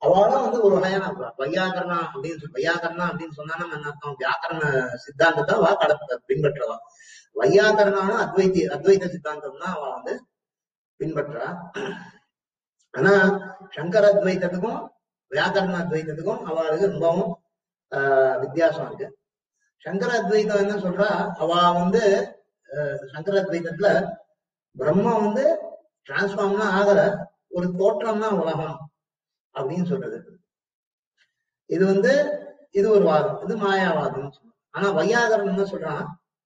அவளும் வந்து ஒரு வகையான வ- வையாகரணா அப்படின்னு சொல்லி வையாகரணா அப்படின்னு சொன்னா நம்ம என்ன அர்த்தம் வியாக்கரண சித்தாந்தத்தை அவ கட பின்பற்றவா வையாகரணான அத்வைத்தி அத்வைத சித்தாந்தம் தான் அவ வந்து பின்பற்றா ஆனா சங்கர அத்வைத்தத்துக்கும் வியாக்கரண அத்வைத்தத்துக்கும் அவளுக்கு ரொம்பவும் ஆஹ் வித்தியாசம் இருக்கு சங்கர அத்வைதம் என்ன சொல்றா அவ வந்து ஆஹ் சங்கர அத்வைதத்துல பிரம்மம் வந்து டிரான்ஸ்ஃபார்ம்லாம் ஆகல ஒரு தோற்றம் தான் உலகம் அப்படின்னு சொல்றது இது வந்து இது ஒரு வாதம் இது மாயாவாதம் ஆனா வையாகரன் என்ன சொல்றான்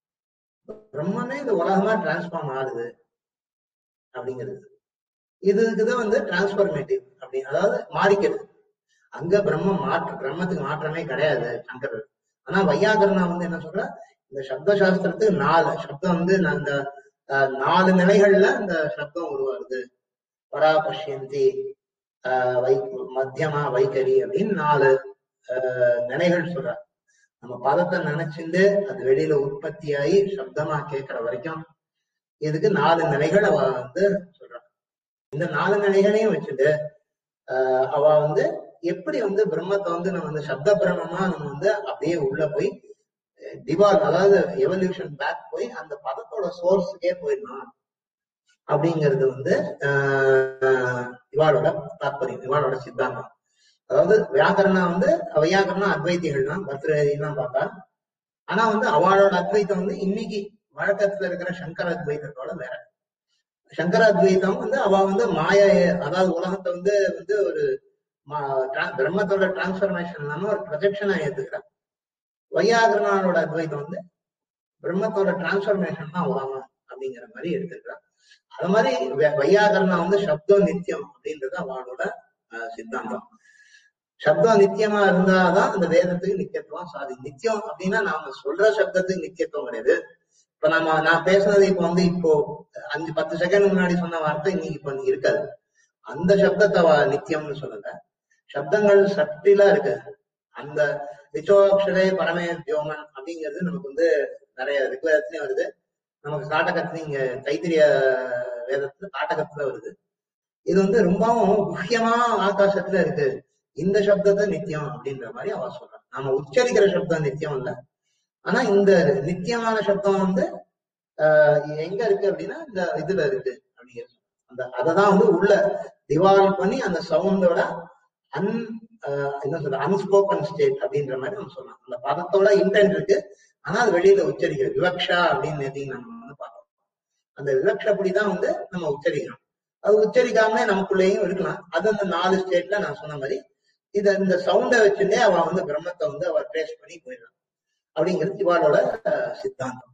பிரம்மமே இந்த உலகமா டிரான்ஸ்ஃபார்ம் ஆகுது அப்படிங்கிறது இதுக்குதான் வந்து டிரான்ஸ்பர்மேட்டிவ் அப்படி அதாவது மாறிக்கிறது அங்க பிரம்மம் மாற்று பிரம்மத்துக்கு மாற்றமே கிடையாது சங்கரர் ஆனா வையாகரனா வந்து என்ன சொல்ற இந்த சப்த சாஸ்திரத்துக்கு நாலு சப்தம் வந்து நான் இந்த அஹ், நாலு நிலைகள்ல இந்த சப்தம் உருவாகுது பராபஷ்யந்தி ஆஹ் வை மத்தியமா வைகரி அப்படின்னு நாலு ஆஹ் நிலைகள் சொல்ற நம்ம பதத்தை நினைச்சுட்டு அது வெளியில உற்பத்தியாகி சப்தமா கேட்கிற வரைக்கும் இதுக்கு நாலு நிலைகள் அவ வந்து சொல்றா இந்த நாலு நிலைகளையும் வச்சுட்டு ஆஹ் அவ வந்து எப்படி வந்து பிரம்மத்தை வந்து நம்ம வந்து சப்த பிரம்மமா நம்ம வந்து அப்படியே உள்ள போய் டிவால் அதாவது எவல்யூஷன் பேக் போய் அந்த பதத்தோட சோர்ஸுக்கே போயிடணும் அப்படிங்கிறது வந்து ஆஹ் இவாளோட தாற்பயம் இவாளோட சித்தாந்தம் அதாவது வியாக்கரணா வந்து வையாக்கரணா அத்வைத்திகள் தான் பத்ரஹரிலாம் பார்த்தா ஆனா வந்து அவளோட அத்வைத்தம் வந்து இன்னைக்கு வழக்கத்துல இருக்கிற சங்கர அத்வைத்தத்தோட வேற சங்கர அத்வைத்தம் வந்து அவ வந்து மாய அதாவது உலகத்தை வந்து வந்து ஒரு மா- tra- பிரம்மத்தோட டிரான்ஸ்பர்மேஷன் இல்லாம ஒரு ப்ரொஜெக்ஷனா ஏத்துக்கிறான் வையாகரணாவோட அத்வைத்தம் வந்து பிரம்மத்தோட டிரான்ஸ்பர்மேஷன் தான் உலகம் அப்படிங்கிற மாதிரி எடுத்துக்கிறான் அது மாதிரி வை- வையாகரணா வந்து சப்தம் நித்தியம் அப்படின்றது அவளோட அஹ், சித்தாந்தம் சப்தம் நித்தியமா இருந்தாதான் அந்த வேதத்துக்கு நித்தியத்துவம் சாதி நித்தியம் அப்படின்னா நாம சொல்ற சப்தத்துக்கு நித்தியத்துவம் கிடையாது இப்ப நம்ம நான் பேசுனது இப்போ வந்து இப்போ அஞ்சு பத்து செகண்ட் முன்னாடி சொன்ன வார்த்தை இன்னைக்கு இப்போ இருக்காது அந்த சப்தத்தை அவ நித்தியம்னு சொல்லல சப்தங்கள் சட்டிலா இருக்கு அந்த ரிச்சோக்ஷரே பரமே வியோமன் அப்படிங்கிறது நமக்கு வந்து நிறைய ரிக்வேதத்துலயும் வருது நமக்கு காட்டகத்துலயும் இங்க தைத்திரிய வேதத்துல காட்டகத்துல வருது இது வந்து ரொம்பவும் முக்கியமா ஆகாசத்துல இருக்கு இந்த சப்தத்தை நித்தியம் அப்படின்ற மாதிரி அவ சொல்றான் நாம உச்சரிக்கிற சப்தம் நித்தியம் இல்ல ஆனா இந்த நித்தியமான சப்தம் வந்து ஆஹ் எங்க இருக்கு அப்படின்னா இந்த இதுல இருக்கு அப்படிங்கிறது அந்த அததான் வந்து உள்ள டிவால்வ் பண்ணி அந்த சவுண்டோட அன் ஆஹ் என்ன சொல்ற அன்ஸ்போக்கன் ஸ்டேட் அப்படின்ற மாதிரி நம்ம சொல்லலாம் அந்த பதத்தோட இன்டென்ட் இருக்கு ஆனா அது வெளியில உச்சரிக்கிறது விவக்ஷா அப்படின்னு நேத்தி நம்ம வந்து பார்த்தோம் அந்த விவக்ஷப்படிதான் வந்து நம்ம உச்சரிக்கிறோம் அது உச்சரிக்காமலே நமக்குள்ளேயும் இருக்கலாம் அது அந்த நாலு ஸ்டேட்ல நான் சொன்ன மாதிரி இத இந்த சவுண்டை வச்சுட்டே அவ வந்து பிரம்மத்தை வந்து அவ ட்ரேஸ் பண்ணி போயிடலாம் அப்படிங்கிறது இவாளோட அஹ், சித்தாந்தம்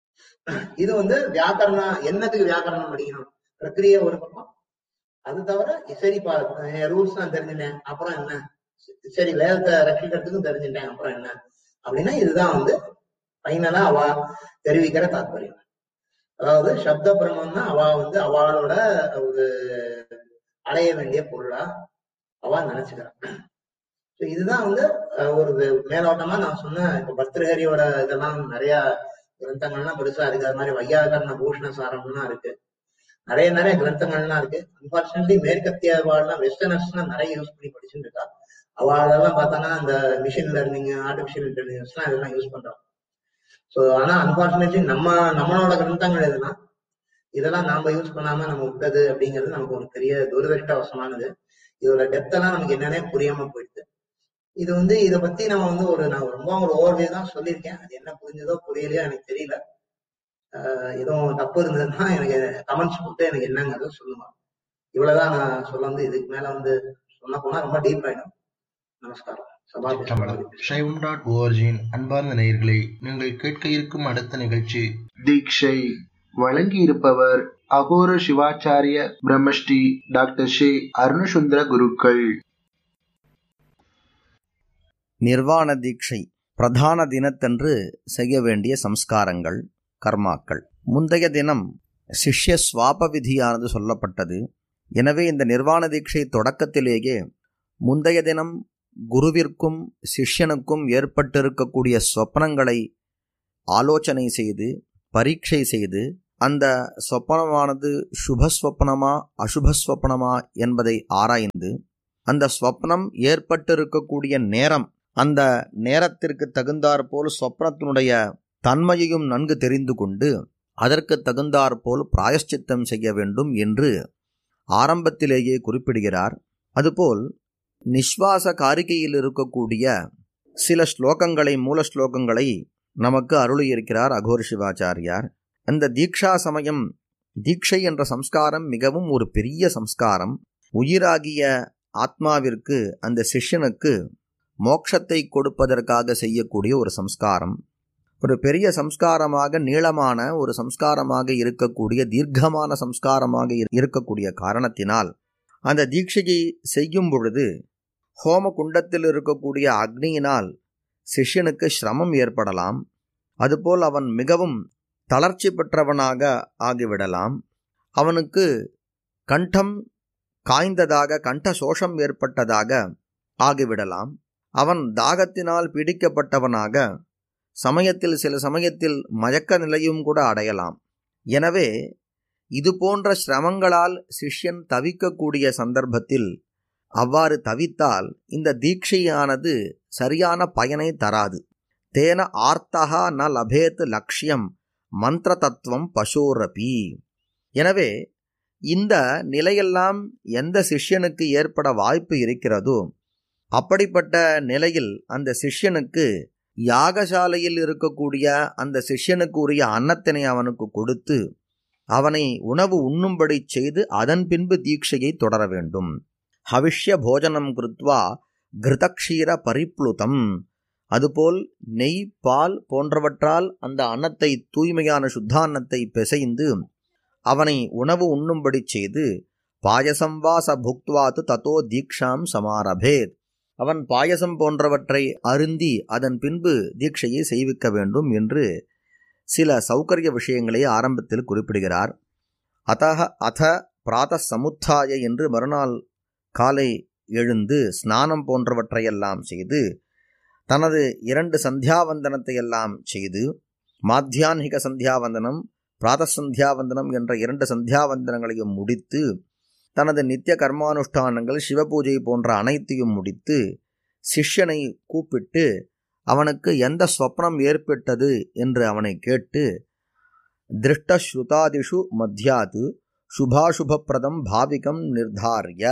இது வந்து வியாக்கரணா என்னத்துக்கு வியாக்கரணம் படிக்கணும் பிரக்கிரிய ஒரு பக்கம் அது தவிர சரி பா ரூல்ஸ் நான் தெரிஞ்சுட்டேன் அப்புறம் என்ன சரி வேதத்தை ரட்சிக்கிறதுக்கும் தெரிஞ்சுட்டேன் அப்புறம் என்ன அப்படின்னா இதுதான் வந்து ஃபைனலா அவ தெரிவிக்கிற தாத்பரியம் அதாவது சப்த பிரம்மம்னா அவ வந்து அவளோட ஒரு அடைய வேண்டிய பொருளா அவ நினைச்சுக்கிறான் So இதுதான் வந்து அஹ், ஒரு வே- மேலோட்டமா நான் சொன்ன இப்ப பர்திருஹரியோட இதெல்லாம் நிறைய கிரந்தங்கள்லாம் பெருசா இருக்கு அது மாதிரி வையாகரண பூஷண சாரம்லாம் இருக்கு நிறைய நிறைய கிரந்தங்கள்லாம் இருக்கு அன்பார்ச்சுனேட்லி மேற்கத்திய வாழ்லாம் வெஸ்டர்னர்ஸ்லாம் நிறைய யூஸ் பண்ணி படிச்சுட்டு இருக்கா அவளெல்லாம் பார்த்தானா அந்த மிஷின் லேர்னிங் ஆர்டிபிஷியல் இன்டெலிஜென்ஸ்லாம் இதெல்லாம் யூஸ் பண்றாங்க ஸோ ஆனா அன்பார்ச்சுனேட்லி நம்ம நம்மளோட கிரந்தங்கள் எதுனா இதெல்லாம் நாம யூஸ் பண்ணாம நம்ம விட்டது அப்படிங்கிறது நமக்கு ஒரு பெரிய துரதிருஷ்டவசமானது இதோட டெப்த் எல்லாம் நமக்கு என்னன்னே புரியாம போயிடுது இது வந்து இத பத்தி நம்ம வந்து ஒரு நான் ரொம்ப ஒரு ஓவர்வே தான் சொல்லியிருக்கேன் அது என்ன புரிஞ்சதோ புரியலையோ எனக்கு தெரியல ஆஹ் எதுவும் தப்பு இருந்ததுன்னா எனக்கு கமெண்ட்ஸ் போட்டு எனக்கு என்னங்கிறத சொல்லுங்க இவ்வளவுதான் நான் சொல்ல வந்து இதுக்கு மேல வந்து சொன்ன போனா ரொம்ப டீப் ஆயிடும் நமஸ்காரம் சபாபதி தமிழ் சைவம் டாட் ஓஆர்ஜியின் அன்பார்ந்த நேயர்களை நீங்கள் கேட்க இருக்கும் அடுத்த நிகழ்ச்சி தீட்சை வழங்கி இருப்பவர் அகோர சிவாச்சாரிய பிரம்மஸ்ரீ டாக்டர் ஷே அருணசுந்தர குருக்கள் நிர்வாண தீட்சை பிரதான தினத்தன்று செய்ய வேண்டிய சம்ஸ்காரங்கள் கர்மாக்கள் முந்தைய தினம் சிஷ்ய சுவாப விதியானது சொல்லப்பட்டது எனவே இந்த நிர்வாண தீட்சை தொடக்கத்திலேயே முந்தைய தினம் குருவிற்கும் சிஷ்யனுக்கும் ஏற்பட்டிருக்கக்கூடிய சொப்பனங்களை ஆலோசனை செய்து பரீட்சை செய்து அந்த சொப்பனமானது சுபஸ்வப்பனமா அசுபஸ்வப்பனமா என்பதை ஆராய்ந்து அந்த ஸ்வப்னம் ஏற்பட்டிருக்கக்கூடிய நேரம் அந்த நேரத்திற்கு தகுந்தாற்போல் ஸ்வப்னத்தினுடைய தன்மையையும் நன்கு தெரிந்து கொண்டு அதற்கு தகுந்தாற்போல் பிராயஷ்சித்தம் செய்ய வேண்டும் என்று ஆரம்பத்திலேயே குறிப்பிடுகிறார் அதுபோல் நிஸ்வாச காரிகையில் இருக்கக்கூடிய சில ஸ்லோகங்களை மூல ஸ்லோகங்களை நமக்கு அருளியிருக்கிறார் அகோர் சிவாச்சாரியார் அந்த தீக்ஷா சமயம் தீட்சை என்ற சம்ஸ்காரம் மிகவும் ஒரு பெரிய சம்ஸ்காரம் உயிராகிய ஆத்மாவிற்கு அந்த சிஷ்யனுக்கு மோட்சத்தை கொடுப்பதற்காக செய்யக்கூடிய ஒரு சம்ஸ்காரம் ஒரு பெரிய சம்ஸ்காரமாக நீளமான ஒரு சம்ஸ்காரமாக இருக்கக்கூடிய தீர்க்கமான சம்ஸ்காரமாக இருக்கக்கூடிய காரணத்தினால் அந்த தீட்சையை செய்யும் பொழுது ஹோம குண்டத்தில் இருக்கக்கூடிய அக்னியினால் சிஷ்யனுக்கு சிரமம் ஏற்படலாம் அதுபோல் அவன் மிகவும் தளர்ச்சி பெற்றவனாக ஆகிவிடலாம் அவனுக்கு கண்டம் காய்ந்ததாக கண்ட சோஷம் ஏற்பட்டதாக ஆகிவிடலாம் அவன் தாகத்தினால் பீடிக்கப்பட்டவனாக சமயத்தில் சில சமயத்தில் மயக்க நிலையும் கூட அடையலாம் எனவே இது போன்ற சிரமங்களால் சிஷ்யன் தவிக்கக்கூடிய சந்தர்ப்பத்தில் அவ்வாறு தவித்தால் இந்த தீட்சையானது சரியான பயனை தராது தேன ஆர்த்தகா ந லபேத் லட்சியம் மந்திர தத்துவம் பசோரபி எனவே இந்த நிலையெல்லாம் எந்த சிஷ்யனுக்கு ஏற்பட வாய்ப்பு இருக்கிறதோ அப்படிப்பட்ட நிலையில் அந்த சிஷ்யனுக்கு யாகசாலையில் இருக்கக்கூடிய அந்த சிஷ்யனுக்கு உரிய அன்னத்தினை அவனுக்கு கொடுத்து அவனை உணவு உண்ணும்படி செய்து அதன் பின்பு தீட்சையை தொடர வேண்டும் ஹவிஷ்ய போஜனம் கிருத்வா கிருதக்ஷீர பரிப்ளுதம் அதுபோல் நெய் பால் போன்றவற்றால் அந்த அன்னத்தை தூய்மையான சுத்தான்னத்தை பிசைந்து அவனை உணவு உண்ணும்படி செய்து பாயசம் வாச புக்துவாத்து தத்தோ தீக்ஷாம் சமாரபேத் அவன் பாயசம் போன்றவற்றை அருந்தி அதன் பின்பு தீட்சையை செய்விக்க வேண்டும் என்று சில சௌகரிய விஷயங்களை ஆரம்பத்தில் குறிப்பிடுகிறார் அத்தக அத பிராத சமுத்தாய என்று மறுநாள் காலை எழுந்து ஸ்நானம் போன்றவற்றையெல்லாம் செய்து தனது இரண்டு சந்தியாவந்தனத்தை எல்லாம் செய்து மாத்தியான்மிக சந்தியாவந்தனம் பிராத சந்தியாவந்தனம் என்ற இரண்டு சந்தியாவந்தனங்களையும் முடித்து தனது நித்திய கர்மானுஷ்டானங்கள் சிவபூஜை போன்ற அனைத்தையும் முடித்து சிஷ்யனை கூப்பிட்டு அவனுக்கு எந்த ஸ்வப்னம் ஏற்பட்டது என்று அவனை கேட்டு திருஷ்டஸ்ருதாதிஷு மத்தியாது சுபாசுபப்பிரதம் பாவிகம் நிர்தாரிய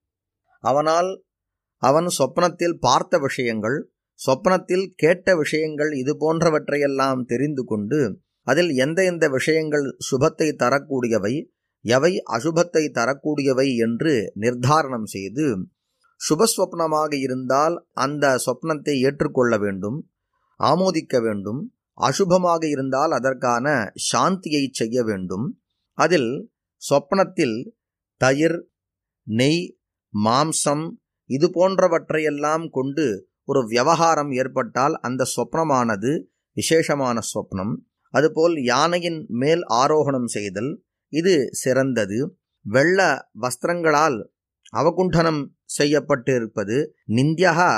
அவனால் அவன் சொப்னத்தில் பார்த்த விஷயங்கள் சொப்னத்தில் கேட்ட விஷயங்கள் இது போன்றவற்றையெல்லாம் தெரிந்து கொண்டு அதில் எந்த எந்த விஷயங்கள் சுபத்தை தரக்கூடியவை எவை அசுபத்தை தரக்கூடியவை என்று நிர்தாரணம் செய்து சுபஸ்வப்னமாக இருந்தால் அந்த சொப்னத்தை ஏற்றுக்கொள்ள வேண்டும் ஆமோதிக்க வேண்டும் அசுபமாக இருந்தால் அதற்கான சாந்தியை செய்ய வேண்டும் அதில் சொப்னத்தில் தயிர் நெய் மாம்சம் இது போன்றவற்றையெல்லாம் கொண்டு ஒரு விவகாரம் ஏற்பட்டால் அந்த சொப்னமானது விசேஷமான சொப்னம் அதுபோல் யானையின் மேல் ஆரோகணம் செய்தல் இது சிறந்தது வெள்ள வஸ்திரங்களால் அவகுண்டனம் செய்யப்பட்டிருப்பது நிந்தியகா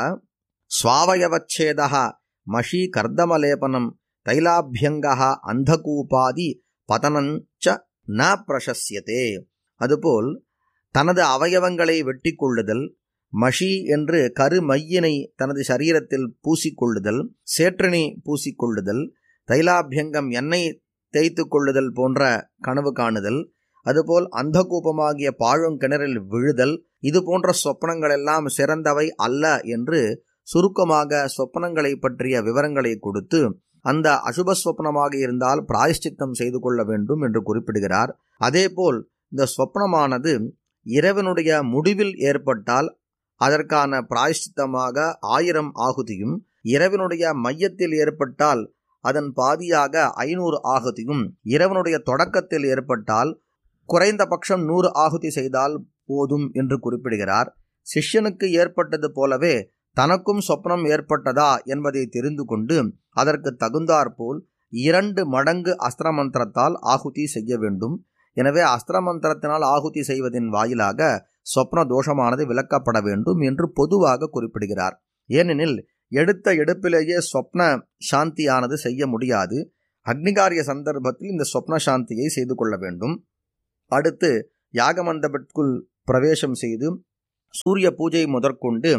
சுவாவயவச்சேதா மஷி கர்தமலேபனம் தைலாபியங்கா அந்தகூபாதி பதனஞ்ச ந பிரசஸ்யதே அதுபோல் தனது அவயவங்களை வெட்டி கொள்ளுதல் மஷி என்று கருமையினை தனது சரீரத்தில் பூசிக்கொள்ளுதல் சேற்றினை பூசிக்கொள்ளுதல் தைலாபியங்கம் எண்ணெய் தேய்த்து கொள்ளுதல் போன்ற கனவு காணுதல் அதுபோல் அந்த கூப்பமாகிய பாழும் கிணறில் விழுதல் இது போன்ற சொப்பனங்கள் எல்லாம் சிறந்தவை அல்ல என்று சுருக்கமாக சொப்பனங்களை பற்றிய விவரங்களை கொடுத்து அந்த அசுப சொப்னமாக இருந்தால் பிராயஷ்சித்தம் செய்து கொள்ள வேண்டும் என்று குறிப்பிடுகிறார் அதேபோல் இந்த சொப்னமானது இரவனுடைய முடிவில் ஏற்பட்டால் அதற்கான பிராயஷ்சித்தமாக ஆயிரம் ஆகுதியும் இரவினுடைய மையத்தில் ஏற்பட்டால் அதன் பாதியாக ஐநூறு ஆகுதியும் இரவனுடைய தொடக்கத்தில் ஏற்பட்டால் குறைந்தபட்சம் நூறு ஆகுதி செய்தால் போதும் என்று குறிப்பிடுகிறார் சிஷ்யனுக்கு ஏற்பட்டது போலவே தனக்கும் சொப்னம் ஏற்பட்டதா என்பதை தெரிந்து கொண்டு அதற்கு தகுந்தாற்போல் இரண்டு மடங்கு அஸ்திர மந்திரத்தால் ஆகுதி செய்ய வேண்டும் எனவே அஸ்திர மந்திரத்தினால் ஆகுதி செய்வதின் வாயிலாக சொப்ன தோஷமானது விளக்கப்பட வேண்டும் என்று பொதுவாக குறிப்பிடுகிறார் ஏனெனில் எடுத்த எடுப்பிலேயே சொப்ன சாந்தியானது செய்ய முடியாது அக்னிகாரிய சந்தர்ப்பத்தில் இந்த சொப்ன சாந்தியை செய்து கொள்ள வேண்டும் அடுத்து யாகமண்டபத்திற்குள் பிரவேசம் செய்து சூரிய பூஜை முதற்கொண்டு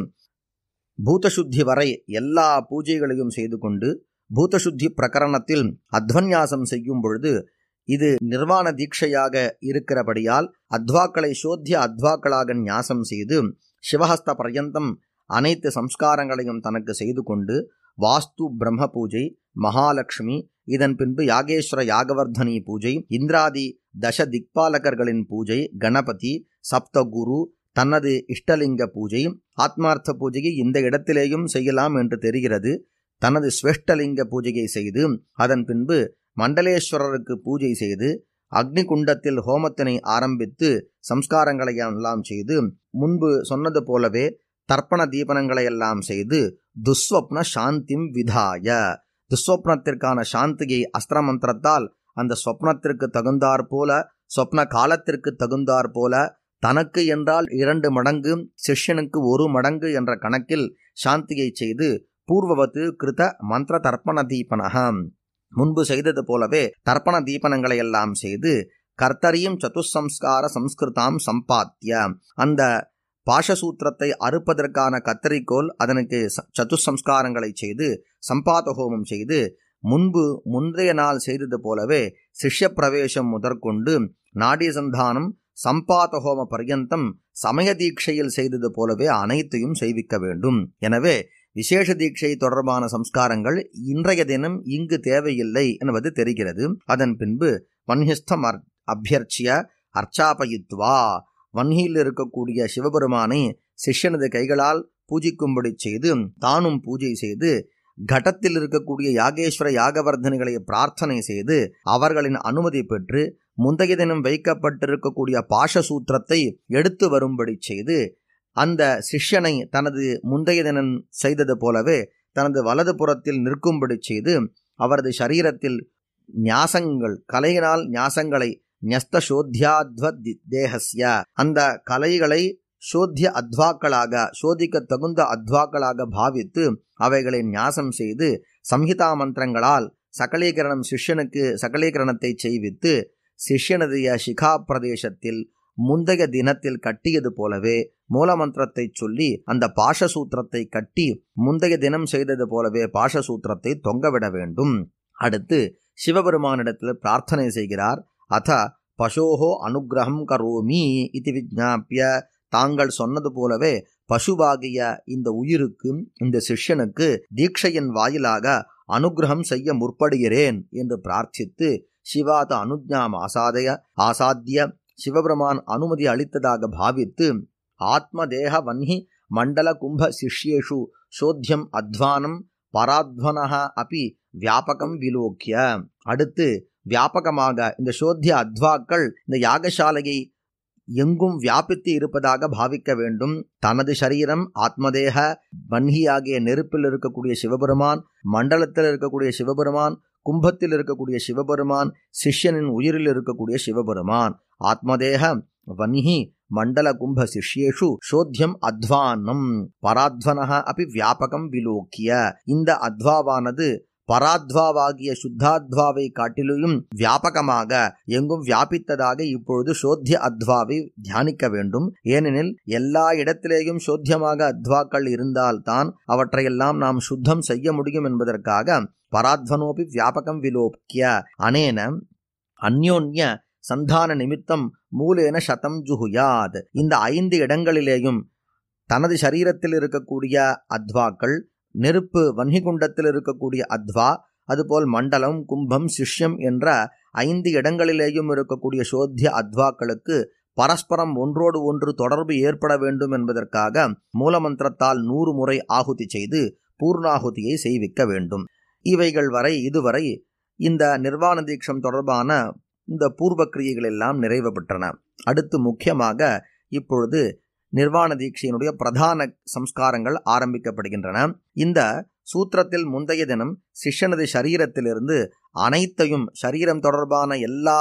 பூதசுத்தி வரை எல்லா பூஜைகளையும் செய்து கொண்டு பூதசுத்தி பிரகரணத்தில் அத்வன்யாசம் செய்யும் பொழுது இது நிர்வாண தீட்சையாக இருக்கிறபடியால் அத்வாக்களை சோத்திய அத்வாக்களாக ஞாசம் செய்து சிவஹஸ்த பர்யந்தம் அனைத்து சம்ஸ்காரங்களையும் தனக்கு செய்து கொண்டு வாஸ்து பிரம்ம பூஜை மகாலட்சுமி இதன் பின்பு யாகேஸ்வர யாகவர்தனி பூஜை இந்திராதி தச திக்பாலகர்களின் பூஜை கணபதி சப்தகுரு தனது இஷ்டலிங்க பூஜை ஆத்மார்த்த பூஜையை இந்த இடத்திலேயும் செய்யலாம் என்று தெரிகிறது தனது ஸ்வேஷ்டலிங்க பூஜையை செய்து அதன் பின்பு மண்டலேஸ்வரருக்கு பூஜை செய்து அக்னி குண்டத்தில் ஹோமத்தினை ஆரம்பித்து சம்ஸ்காரங்களை எல்லாம் செய்து முன்பு சொன்னது போலவே தர்ப்பண தீபனங்களை எல்லாம் செய்து துஸ்வப்ன சாந்திம் விதாய துஸ்வப்னத்திற்கான சாந்தியை அஸ்திர மந்திரத்தால் அந்த சொப்னத்திற்கு தகுந்தாற் போல சொப்ன காலத்திற்கு தகுந்தாற் போல தனக்கு என்றால் இரண்டு மடங்கு சிஷ்யனுக்கு ஒரு மடங்கு என்ற கணக்கில் சாந்தியை செய்து பூர்வவத்து கிருத மந்திர தர்ப்பண தீபனகம் முன்பு செய்தது போலவே தர்ப்பண தீபனங்களை எல்லாம் செய்து கர்த்தரியும் சதுசம்ஸ்கார சம்ஸ்கிருதாம் சம்பாத்திய அந்த பாஷசூத்திரத்தை அறுப்பதற்கான கத்தரிக்கோல் அதனுக்கு சதுசம்ஸ்காரங்களை செய்து சம்பாத ஹோமம் செய்து முன்பு முந்தைய நாள் செய்தது போலவே சிஷ்ய பிரவேசம் முதற்கொண்டு நாடி சந்தானம் சம்பாத ஹோம பர்யந்தம் சமய தீட்சையில் செய்தது போலவே அனைத்தையும் செய்விக்க வேண்டும் எனவே விசேஷ தீட்சை தொடர்பான சம்ஸ்காரங்கள் இன்றைய தினம் இங்கு தேவையில்லை என்பது தெரிகிறது அதன் பின்பு வன்ஹிஸ்தம் அபியர்ச்சிய அர்ச்சாபயித்வா வன்னியில் இருக்கக்கூடிய சிவபெருமானை சிஷ்யனது கைகளால் பூஜிக்கும்படி செய்து தானும் பூஜை செய்து கடத்தில் இருக்கக்கூடிய யாகேஸ்வர யாகவர்தனைகளை பிரார்த்தனை செய்து அவர்களின் அனுமதி பெற்று முந்தைய தினம் வைக்கப்பட்டிருக்கக்கூடிய பாஷசூத்திரத்தை எடுத்து வரும்படி செய்து அந்த சிஷ்யனை தனது முந்தைய தினம் செய்தது போலவே தனது வலது புறத்தில் நிற்கும்படி செய்து அவரது சரீரத்தில் ஞாசங்கள் கலையினால் ஞாசங்களை ஞஸ்த சோத்யாத்வ தேகஸ்ய அந்த கலைகளை சோத்திய அத்வாக்களாக சோதிக்க தகுந்த அத்வாக்களாக பாவித்து அவைகளை ஞாசம் செய்து சம்ஹிதா மந்திரங்களால் சகலீகரணம் சிஷ்யனுக்கு சகலீகரணத்தை செய்வித்து சிஷ்யனதைய சிகா பிரதேசத்தில் முந்தைய தினத்தில் கட்டியது போலவே மூலமந்திரத்தை சொல்லி அந்த பாஷசூத்திரத்தை கட்டி முந்தைய தினம் செய்தது போலவே பாஷசூத்திரத்தை தொங்கவிட வேண்டும் அடுத்து சிவபெருமானிடத்தில் பிரார்த்தனை செய்கிறார் அத பசோஹோ அனுகிரகம் கரோமி இது விஜாபிய தாங்கள் சொன்னது போலவே பசுவாகிய இந்த உயிருக்கு இந்த சிஷ்யனுக்கு தீட்சையின் வாயிலாக அனுகிரகம் செய்ய முற்படுகிறேன் என்று பிரார்த்தித்து சிவாத அனுஜாம் ஆசாதய ஆசாத்திய சிவபெருமான் அனுமதி அளித்ததாக பாவித்து ஆத்மதேக வன்னி மண்டல கும்ப சிஷ்யேஷு சோத்தியம் அத்வானம் பராத்வனக அப்பி வியாபகம் விலோக்கிய அடுத்து வியாபகமாக இந்த சோத்திய அத்வாக்கள் இந்த யாகசாலையை எங்கும் வியாபித்து இருப்பதாக பாவிக்க வேண்டும் தனது சரீரம் ஆத்மதேக வன்னியாகிய நெருப்பில் இருக்கக்கூடிய சிவபெருமான் மண்டலத்தில் இருக்கக்கூடிய சிவபெருமான் கும்பத்தில் இருக்கக்கூடிய சிவபெருமான் சிஷ்யனின் உயிரில் இருக்கக்கூடிய சிவபெருமான் ஆத்மதேக வன்ஹி மண்டல கும்ப சிஷ்யேஷு சோத்தியம் அத்வானம் பராத்வனக அப்படி வியாபகம் விலோக்கிய இந்த அத்வாவானது பராத்வாவாகிய சுத்தாத்வாவை காட்டிலும் வியாபகமாக எங்கும் வியாபித்ததாக இப்பொழுது சோத்திய அத்வாவை தியானிக்க வேண்டும் ஏனெனில் எல்லா இடத்திலேயும் சோத்தியமாக அத்வாக்கள் இருந்தால்தான் அவற்றையெல்லாம் நாம் சுத்தம் செய்ய முடியும் என்பதற்காக பராத்வனோபி வியாபகம் விலோக்கிய அனேன அந்யோன்ய சந்தான நிமித்தம் மூலேன சதம் ஜுகுயாத் இந்த ஐந்து இடங்களிலேயும் தனது சரீரத்தில் இருக்கக்கூடிய அத்வாக்கள் நெருப்பு வன்னிகுண்டத்தில் இருக்கக்கூடிய அத்வா அதுபோல் மண்டலம் கும்பம் சிஷ்யம் என்ற ஐந்து இடங்களிலேயும் இருக்கக்கூடிய சோத்திய அத்வாக்களுக்கு பரஸ்பரம் ஒன்றோடு ஒன்று தொடர்பு ஏற்பட வேண்டும் என்பதற்காக மூலமந்திரத்தால் நூறு முறை ஆகுதி செய்து பூர்ணாகுதியை செய்விக்க வேண்டும் இவைகள் வரை இதுவரை இந்த நிர்வாண தீட்சம் தொடர்பான இந்த பூர்வ கிரியைகள் எல்லாம் நிறைவு பெற்றன அடுத்து முக்கியமாக இப்பொழுது நிர்வாண தீட்சையினுடைய பிரதான சம்ஸ்காரங்கள் ஆரம்பிக்கப்படுகின்றன இந்த சூத்திரத்தில் முந்தைய தினம் சிஷ்யனது சரீரத்திலிருந்து அனைத்தையும் சரீரம் தொடர்பான எல்லா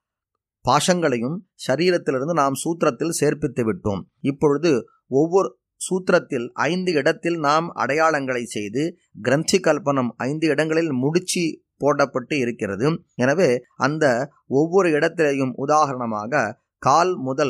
பாஷங்களையும் சரீரத்திலிருந்து நாம் சூத்திரத்தில் சேர்ப்பித்து விட்டோம் இப்பொழுது ஒவ்வொரு சூத்திரத்தில் ஐந்து இடத்தில் நாம் அடையாளங்களை செய்து கிரந்தி கல்பனம் ஐந்து இடங்களில் முடிச்சு போடப்பட்டு இருக்கிறது எனவே அந்த ஒவ்வொரு இடத்திலேயும் உதாரணமாக கால் முதல்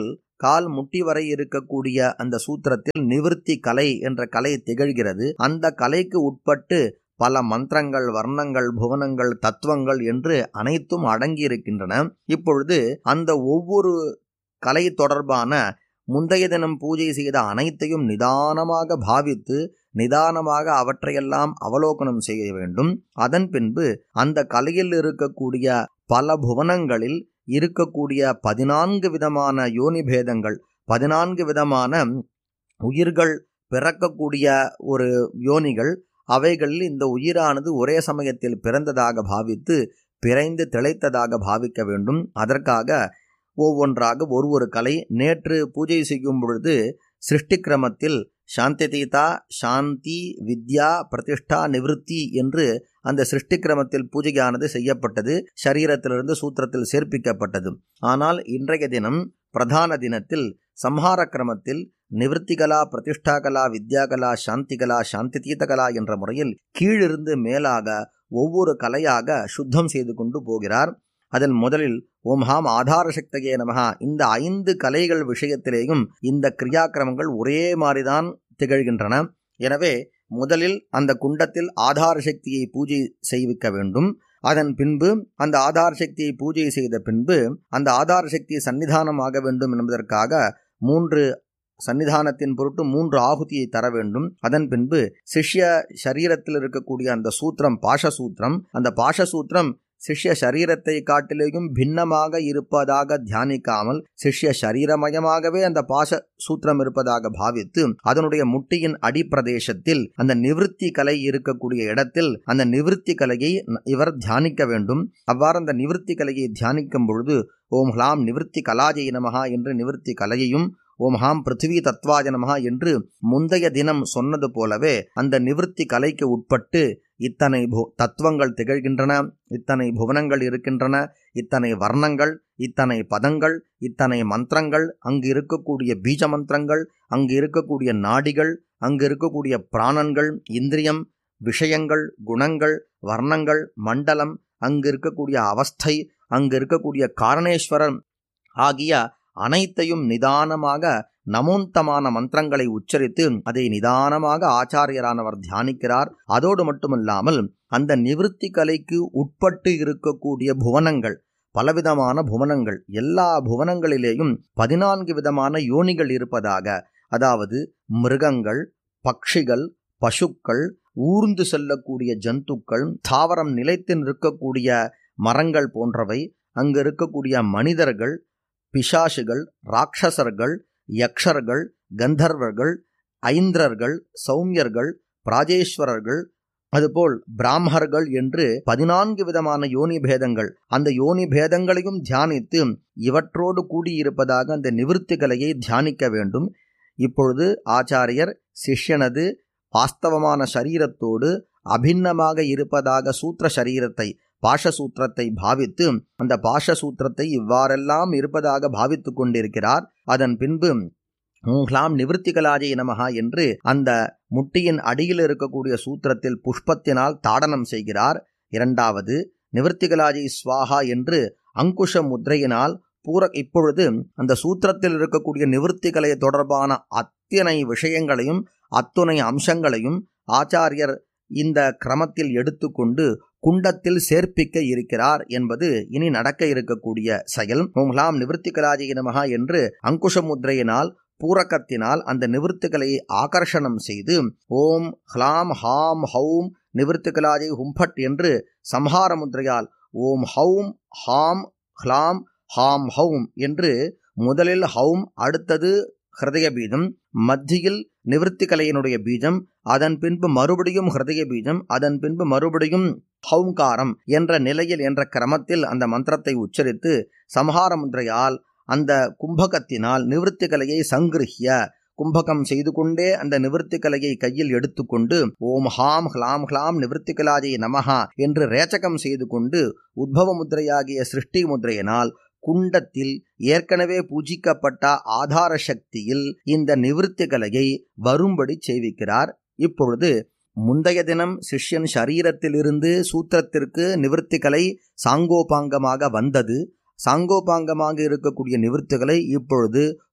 கால் முட்டி வரை இருக்கக்கூடிய அந்த சூத்திரத்தில் நிவிருத்தி கலை என்ற கலை திகழ்கிறது அந்த கலைக்கு உட்பட்டு பல மந்திரங்கள் வர்ணங்கள் புவனங்கள் தத்துவங்கள் என்று அனைத்தும் அடங்கி இருக்கின்றன இப்பொழுது அந்த ஒவ்வொரு கலை தொடர்பான முந்தைய தினம் பூஜை செய்த அனைத்தையும் நிதானமாக பாவித்து நிதானமாக அவற்றையெல்லாம் அவலோகனம் செய்ய வேண்டும் அதன் பின்பு அந்த கலையில் இருக்கக்கூடிய பல புவனங்களில் இருக்கக்கூடிய பதினான்கு விதமான யோனி பேதங்கள் பதினான்கு விதமான உயிர்கள் பிறக்கக்கூடிய ஒரு யோனிகள் அவைகளில் இந்த உயிரானது ஒரே சமயத்தில் பிறந்ததாக பாவித்து பிறைந்து திளைத்ததாக பாவிக்க வேண்டும் அதற்காக ஒவ்வொன்றாக ஒரு ஒரு கலை நேற்று பூஜை செய்யும் பொழுது சிருஷ்டி கிரமத்தில் சாந்தி தீதா சாந்தி வித்யா பிரதிஷ்டா நிவிருத்தி என்று அந்த சிருஷ்டி கிரமத்தில் பூஜையானது செய்யப்பட்டது சரீரத்திலிருந்து சூத்திரத்தில் சேர்ப்பிக்கப்பட்டது ஆனால் இன்றைய தினம் பிரதான தினத்தில் சம்ஹார கிரமத்தில் நிவர்த்திகலா பிரதிஷ்டாகலா வித்யாகலா சாந்திகலா சாந்தி தீதகலா என்ற முறையில் கீழிருந்து மேலாக ஒவ்வொரு கலையாக சுத்தம் செய்து கொண்டு போகிறார் அதில் முதலில் ஓம் ஹாம் ஆதார சக்தியே நமகா இந்த ஐந்து கலைகள் விஷயத்திலேயும் இந்த கிரியாக்கிரமங்கள் ஒரே மாதிரிதான் திகழ்கின்றன எனவே முதலில் அந்த குண்டத்தில் ஆதார சக்தியை பூஜை செய்விக்க வேண்டும் அதன் பின்பு அந்த ஆதார சக்தியை பூஜை செய்த பின்பு அந்த ஆதார சக்தி சன்னிதானமாக வேண்டும் என்பதற்காக மூன்று சன்னிதானத்தின் பொருட்டு மூன்று ஆகுதியை தர வேண்டும் அதன் பின்பு சிஷ்ய சரீரத்தில் இருக்கக்கூடிய அந்த சூத்திரம் பாஷசூத்திரம் அந்த பாஷசூத்திரம் சிஷ்ய சரீரத்தை காட்டிலேயும் பின்னமாக இருப்பதாக தியானிக்காமல் சிஷ்ய சரீரமயமாகவே அந்த பாச சூத்திரம் இருப்பதாக பாவித்து அதனுடைய முட்டியின் அடிப்பிரதேசத்தில் அந்த நிவிருத்தி கலை இருக்கக்கூடிய இடத்தில் அந்த நிவிருத்தி கலையை இவர் தியானிக்க வேண்டும் அவ்வாறு அந்த நிவிருத்தி கலையை தியானிக்கும் பொழுது ஓம் ஹ்லாம் நிவிருத்தி கலாஜை நமகா என்று நிவிருத்தி கலையையும் ஓம் ஹாம் பிருத்திவி தத்வாஜ நமகா என்று முந்தைய தினம் சொன்னது போலவே அந்த நிவிருத்தி கலைக்கு உட்பட்டு இத்தனை பு தத்துவங்கள் திகழ்கின்றன இத்தனை புவனங்கள் இருக்கின்றன இத்தனை வர்ணங்கள் இத்தனை பதங்கள் இத்தனை மந்திரங்கள் அங்கு இருக்கக்கூடிய பீஜ மந்திரங்கள் அங்கு இருக்கக்கூடிய நாடிகள் அங்கு இருக்கக்கூடிய பிராணன்கள் இந்திரியம் விஷயங்கள் குணங்கள் வர்ணங்கள் மண்டலம் அங்கு இருக்கக்கூடிய அவஸ்தை அங்கு இருக்கக்கூடிய காரணேஸ்வரன் ஆகிய அனைத்தையும் நிதானமாக நமோந்தமான மந்திரங்களை உச்சரித்து அதை நிதானமாக ஆச்சாரியரானவர் தியானிக்கிறார் அதோடு மட்டுமல்லாமல் அந்த நிவிருத்தி கலைக்கு உட்பட்டு இருக்கக்கூடிய புவனங்கள் பலவிதமான புவனங்கள் எல்லா புவனங்களிலேயும் பதினான்கு விதமான யோனிகள் இருப்பதாக அதாவது மிருகங்கள் பட்சிகள் பசுக்கள் ஊர்ந்து செல்லக்கூடிய ஜந்துக்கள் தாவரம் நிலைத்து நிற்கக்கூடிய மரங்கள் போன்றவை அங்கு இருக்கக்கூடிய மனிதர்கள் பிசாசுகள் ராட்சசர்கள் யக்ஷர்கள் கந்தர்வர்கள் ஐந்திரர்கள் சௌமியர்கள் பிராஜேஸ்வரர்கள் அதுபோல் பிராமகர்கள் என்று பதினான்கு விதமான யோனி பேதங்கள் அந்த யோனி பேதங்களையும் தியானித்து இவற்றோடு கூடியிருப்பதாக அந்த நிவிருத்தி கலையை தியானிக்க வேண்டும் இப்பொழுது ஆச்சாரியர் சிஷ்யனது வாஸ்தவமான சரீரத்தோடு அபிண்ணமாக இருப்பதாக சூத்திர சரீரத்தை பாஷசூத்திரத்தை பாவித்து அந்த பாஷசூத்திரத்தை இவ்வாறெல்லாம் இருப்பதாக பாவித்து கொண்டிருக்கிறார் அதன் பின்பு மூஹ்லாம் நிவர்த்திகலாஜை நமகா என்று அந்த முட்டியின் அடியில் இருக்கக்கூடிய சூத்திரத்தில் புஷ்பத்தினால் தாடனம் செய்கிறார் இரண்டாவது நிவர்த்திகலாஜை ஸ்வாஹா என்று அங்குஷ முத்ரையினால் பூர இப்பொழுது அந்த சூத்திரத்தில் இருக்கக்கூடிய நிவர்த்திகளை தொடர்பான அத்தனை விஷயங்களையும் அத்துணை அம்சங்களையும் ஆச்சாரியர் இந்த கிரமத்தில் எடுத்துக்கொண்டு குண்டத்தில் சேர்ப்பிக்க இருக்கிறார் என்பது இனி நடக்க இருக்கக்கூடிய செயல் ஓம்லாம் நிவர்த்திகலாஜி நமகா என்று அங்குஷ முத்ரையினால் பூரக்கத்தினால் அந்த நிவர்த்திகளை ஆகர்ஷணம் செய்து ஓம் ஹ்லாம் ஹாம் ஹௌம் நிவர்த்திகலாஜை ஹும்பட் என்று சம்ஹார முத்ரையால் ஓம் ஹௌம் ஹாம் ஹ்லாம் ஹாம் ஹௌம் என்று முதலில் ஹௌம் அடுத்தது ஹிருதய பீஜம் மத்தியில் நிவர்த்தி கலையினுடைய பீஜம் அதன் பின்பு மறுபடியும் ஹிருதய பீஜம் அதன் பின்பு மறுபடியும் ஹௌங்காரம் என்ற நிலையில் என்ற கிரமத்தில் அந்த மந்திரத்தை உச்சரித்து சம்ஹார முன்றையால் அந்த கும்பகத்தினால் நிவர்த்தி கலையை சங்கிருஹிய கும்பகம் செய்து கொண்டே அந்த நிவர்த்தி கலையை கையில் எடுத்துக்கொண்டு ஓம் ஹாம் ஹ்லாம் ஹ்லாம் நிவர்த்தி கலாஜை நமஹா என்று ரேச்சகம் செய்து கொண்டு உத்பவ முத்திரையாகிய சிருஷ்டி முத்திரையினால் குண்டத்தில் ஏற்கனவே பூஜிக்கப்பட்ட ஆதார சக்தியில் இந்த நிவிருத்தி கலையை வரும்படி செய்விக்கிறார் இப்பொழுது முந்தைய தினம் சிஷ்யன் சரீரத்திலிருந்து சூத்திரத்திற்கு நிவிருத்தி கலை சாங்கோபாங்கமாக வந்தது சாங்கோபாங்கமாக இருக்கக்கூடிய நிவிருத்திகளை இப்பொழுது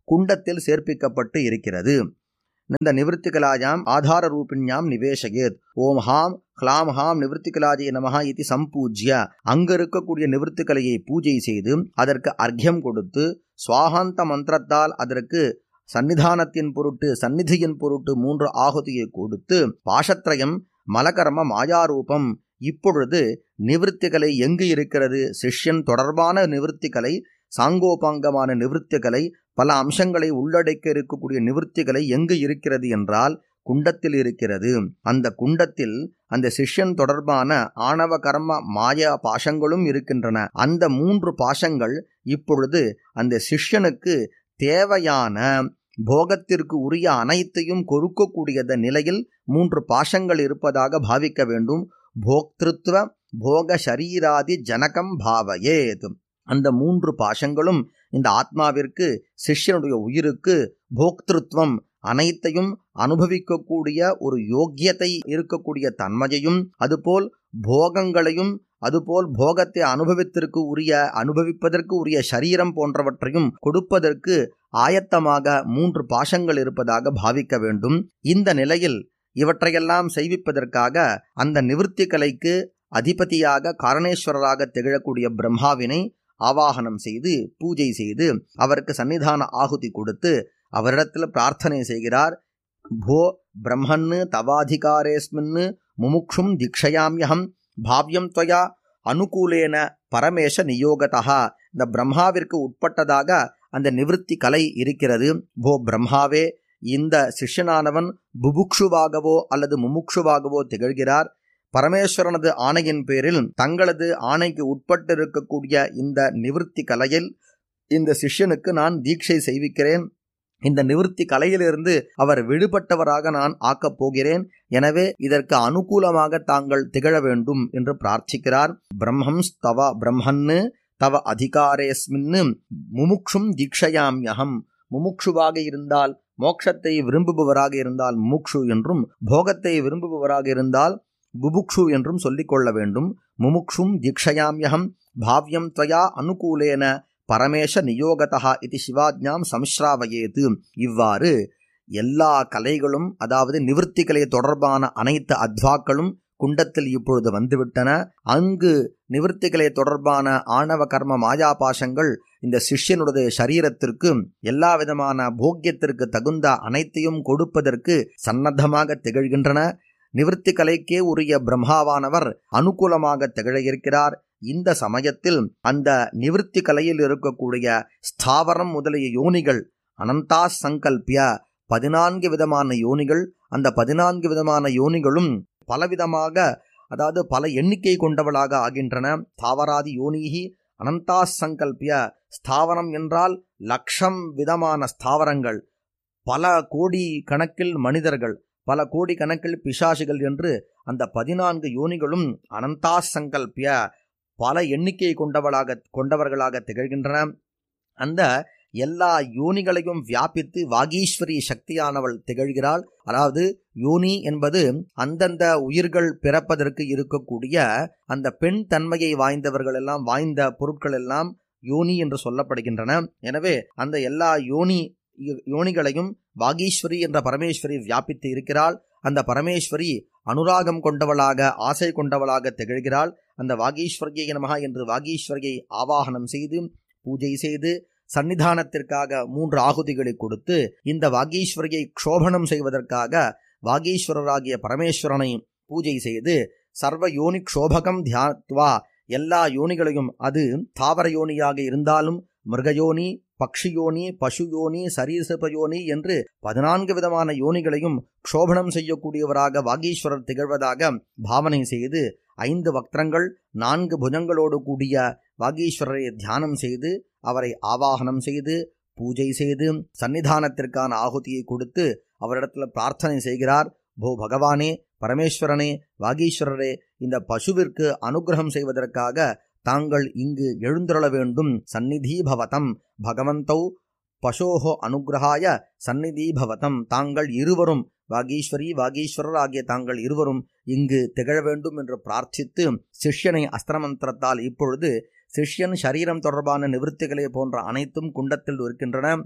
குண்டத்தில் சேர்ப்பிக்கப்பட்டு இருக்கிறது இந்த நிவர்த்திகலாயாம் ஆதார ரூபிண்யாம் நிவேசகேத் ஓம் ஹாம் ஹ்லாம் ஹாம் நிவர்த்திகலாஜய நமஹா இது சம்பூஜ்ய அங்க இருக்கக்கூடிய நிவர்த்திகலையை பூஜை செய்து அதற்கு அர்க்கியம் கொடுத்து சுவாகாந்த மந்திரத்தால் அதற்கு சன்னிதானத்தின் பொருட்டு சந்நிதியின் பொருட்டு மூன்று ஆகுதியை கொடுத்து பாஷத்ரயம் மலகர்ம மாயாரூபம் இப்பொழுது நிவர்த்திகளை எங்கு இருக்கிறது சிஷ்யன் தொடர்பான நிவர்த்திகளை சாங்கோபாங்கமான நிவர்த்திகளை பல அம்சங்களை உள்ளடக்க இருக்கக்கூடிய நிவர்த்திகளை எங்கு இருக்கிறது என்றால் குண்டத்தில் இருக்கிறது அந்த குண்டத்தில் அந்த சிஷ்யன் தொடர்பான ஆணவ கர்ம மாயா பாசங்களும் இருக்கின்றன அந்த மூன்று பாசங்கள் இப்பொழுது அந்த சிஷ்யனுக்கு தேவையான போகத்திற்கு உரிய அனைத்தையும் கொடுக்கக்கூடியத நிலையில் மூன்று பாசங்கள் இருப்பதாக பாவிக்க வேண்டும் போக்திருத்துவ போக சரீராதி ஜனகம் பாவையேத் அந்த மூன்று பாசங்களும் இந்த ஆத்மாவிற்கு சிஷ்யனுடைய உயிருக்கு போக்திருத்துவம் அனைத்தையும் அனுபவிக்கக்கூடிய ஒரு யோக்கியத்தை இருக்கக்கூடிய தன்மையையும் அதுபோல் போகங்களையும் அதுபோல் போகத்தை அனுபவித்திற்கு உரிய அனுபவிப்பதற்கு உரிய சரீரம் போன்றவற்றையும் கொடுப்பதற்கு ஆயத்தமாக மூன்று பாசங்கள் இருப்பதாக பாவிக்க வேண்டும் இந்த நிலையில் இவற்றையெல்லாம் செய்விப்பதற்காக அந்த நிவர்த்தி கலைக்கு அதிபதியாக காரணேஸ்வரராக திகழக்கூடிய பிரம்மாவினை ஆவாகனம் செய்து பூஜை செய்து அவருக்கு சன்னிதான ஆகுதி கொடுத்து அவரிடத்தில் பிரார்த்தனை செய்கிறார் போ பிரம்மன்னு தவாதிகாரேஸ்மின்னு முமுக்ஷும் தீக்ஷயாமியகம் பாவ்யம் துவயா அனுகூலேன பரமேஷ நியோகதா இந்த பிரம்மாவிற்கு உட்பட்டதாக அந்த நிவிருத்தி கலை இருக்கிறது போ பிரம்மாவே இந்த சிஷ்யனானவன் புபுக்ஷுவாகவோ அல்லது முமுக்ஷுவாகவோ திகழ்கிறார் பரமேஸ்வரனது ஆணையின் பேரில் தங்களது ஆணைக்கு உட்பட்டு இருக்கக்கூடிய இந்த நிவிருத்தி கலையில் இந்த சிஷ்யனுக்கு நான் தீட்சை செய்விக்கிறேன் இந்த நிவிருத்தி கலையிலிருந்து அவர் விடுபட்டவராக நான் ஆக்கப் போகிறேன் எனவே இதற்கு அனுகூலமாக தாங்கள் திகழ வேண்டும் என்று பிரார்த்திக்கிறார் பிரம்மம் தவ பிரம்மன்னு தவ அதிகாரேஸ்மின்னு முமுக்ஷும் தீட்சையாம்யகம் முமுக்ஷுவாக இருந்தால் மோட்சத்தை விரும்புபவராக இருந்தால் முமுக்ஷு என்றும் போகத்தை விரும்புபவராக இருந்தால் புபுக்ஷு என்றும் சொல்லிக் கொள்ள வேண்டும் முமுக்ஷும் தீட்சையாமியகம் பாவ்யம் துவயா அனுகூலேன பரமேஷ நியோகதா இது சிவாஜ்ஞாம் சம்ஸ்ராவயேது இவ்வாறு எல்லா கலைகளும் அதாவது நிவர்த்தி கலை தொடர்பான அனைத்து அத்வாக்களும் குண்டத்தில் இப்பொழுது வந்துவிட்டன அங்கு நிவர்த்திகளை தொடர்பான ஆணவ கர்ம மாயாபாசங்கள் இந்த சிஷ்யனுடைய சரீரத்திற்கு எல்லா விதமான போக்கியத்திற்கு தகுந்த அனைத்தையும் கொடுப்பதற்கு சன்னத்தமாக திகழ்கின்றன நிவர்த்தி கலைக்கே உரிய பிரம்மாவானவர் அனுகூலமாக திகழ இருக்கிறார் இந்த சமயத்தில் அந்த நிவர்த்தி கலையில் இருக்கக்கூடிய ஸ்தாவரம் முதலிய யோனிகள் அனந்தா சங்கல்பிய பதினான்கு விதமான யோனிகள் அந்த பதினான்கு விதமான யோனிகளும் பலவிதமாக அதாவது பல எண்ணிக்கை கொண்டவளாக ஆகின்றன தாவராதி யோனிகி அனந்தா சங்கல்பிய ஸ்தாவரம் என்றால் லட்சம் விதமான ஸ்தாவரங்கள் பல கோடி கணக்கில் மனிதர்கள் பல கோடி கணக்கில் பிசாசுகள் என்று அந்த பதினான்கு யோனிகளும் அனந்தா சங்கல்பிய பல எண்ணிக்கை கொண்டவளாக கொண்டவர்களாக திகழ்கின்றன அந்த எல்லா யோனிகளையும் வியாபித்து வாகீஸ்வரி சக்தியானவள் திகழ்கிறாள் அதாவது யோனி என்பது அந்தந்த உயிர்கள் பிறப்பதற்கு இருக்கக்கூடிய அந்த பெண் தன்மையை வாய்ந்தவர்கள் எல்லாம் வாய்ந்த பொருட்கள் எல்லாம் யோனி என்று சொல்லப்படுகின்றன எனவே அந்த எல்லா யோனி யோனிகளையும் வாகீஸ்வரி என்ற பரமேஸ்வரி வியாபித்து இருக்கிறாள் அந்த பரமேஸ்வரி அனுராகம் கொண்டவளாக ஆசை கொண்டவளாக திகழ்கிறாள் அந்த வாகீஸ்வரியை நமகா என்று வாகீஸ்வரியை ஆவாகனம் செய்து பூஜை செய்து சன்னிதானத்திற்காக மூன்று ஆகுதிகளை கொடுத்து இந்த வாகீஸ்வரியை க்ஷோபனம் செய்வதற்காக வாகீஸ்வரராகிய பரமேஸ்வரனை பூஜை செய்து சர்வ யோனி க்ஷோபகம் தியாத்வா எல்லா யோனிகளையும் அது தாவர யோனியாக இருந்தாலும் மிருகயோனி பக்ஷியோனி பசுயோனி சரீசபயோனி என்று பதினான்கு விதமான யோனிகளையும் க்ஷோபனம் செய்யக்கூடியவராக வாகீஸ்வரர் திகழ்வதாக பாவனை செய்து ஐந்து வக்திரங்கள் நான்கு புஜங்களோடு கூடிய வாகீஸ்வரரை தியானம் செய்து அவரை ஆவாகனம் செய்து பூஜை செய்து சன்னிதானத்திற்கான ஆகுதியை கொடுத்து அவரிடத்துல பிரார்த்தனை செய்கிறார் போ பகவானே பரமேஸ்வரனே வாகீஸ்வரரே இந்த பசுவிற்கு அனுகிரகம் செய்வதற்காக தாங்கள் இங்கு எழுந்தருள வேண்டும் சந்நிதி பவதம் பகவந்தௌ பசோஹோ அனுகிரகாய சந்நிதி பவதம் தாங்கள் இருவரும் வாகீஸ்வரி வாகீஸ்வரர் ஆகிய தாங்கள் இருவரும் இங்கு திகழ வேண்டும் என்று பிரார்த்தித்து சிஷ்யனை அஸ்திரமந்திரத்தால் இப்பொழுது சிஷ்யன் சரீரம் தொடர்பான நிவர்த்திகளை போன்ற அனைத்தும் குண்டத்தில் இருக்கின்றன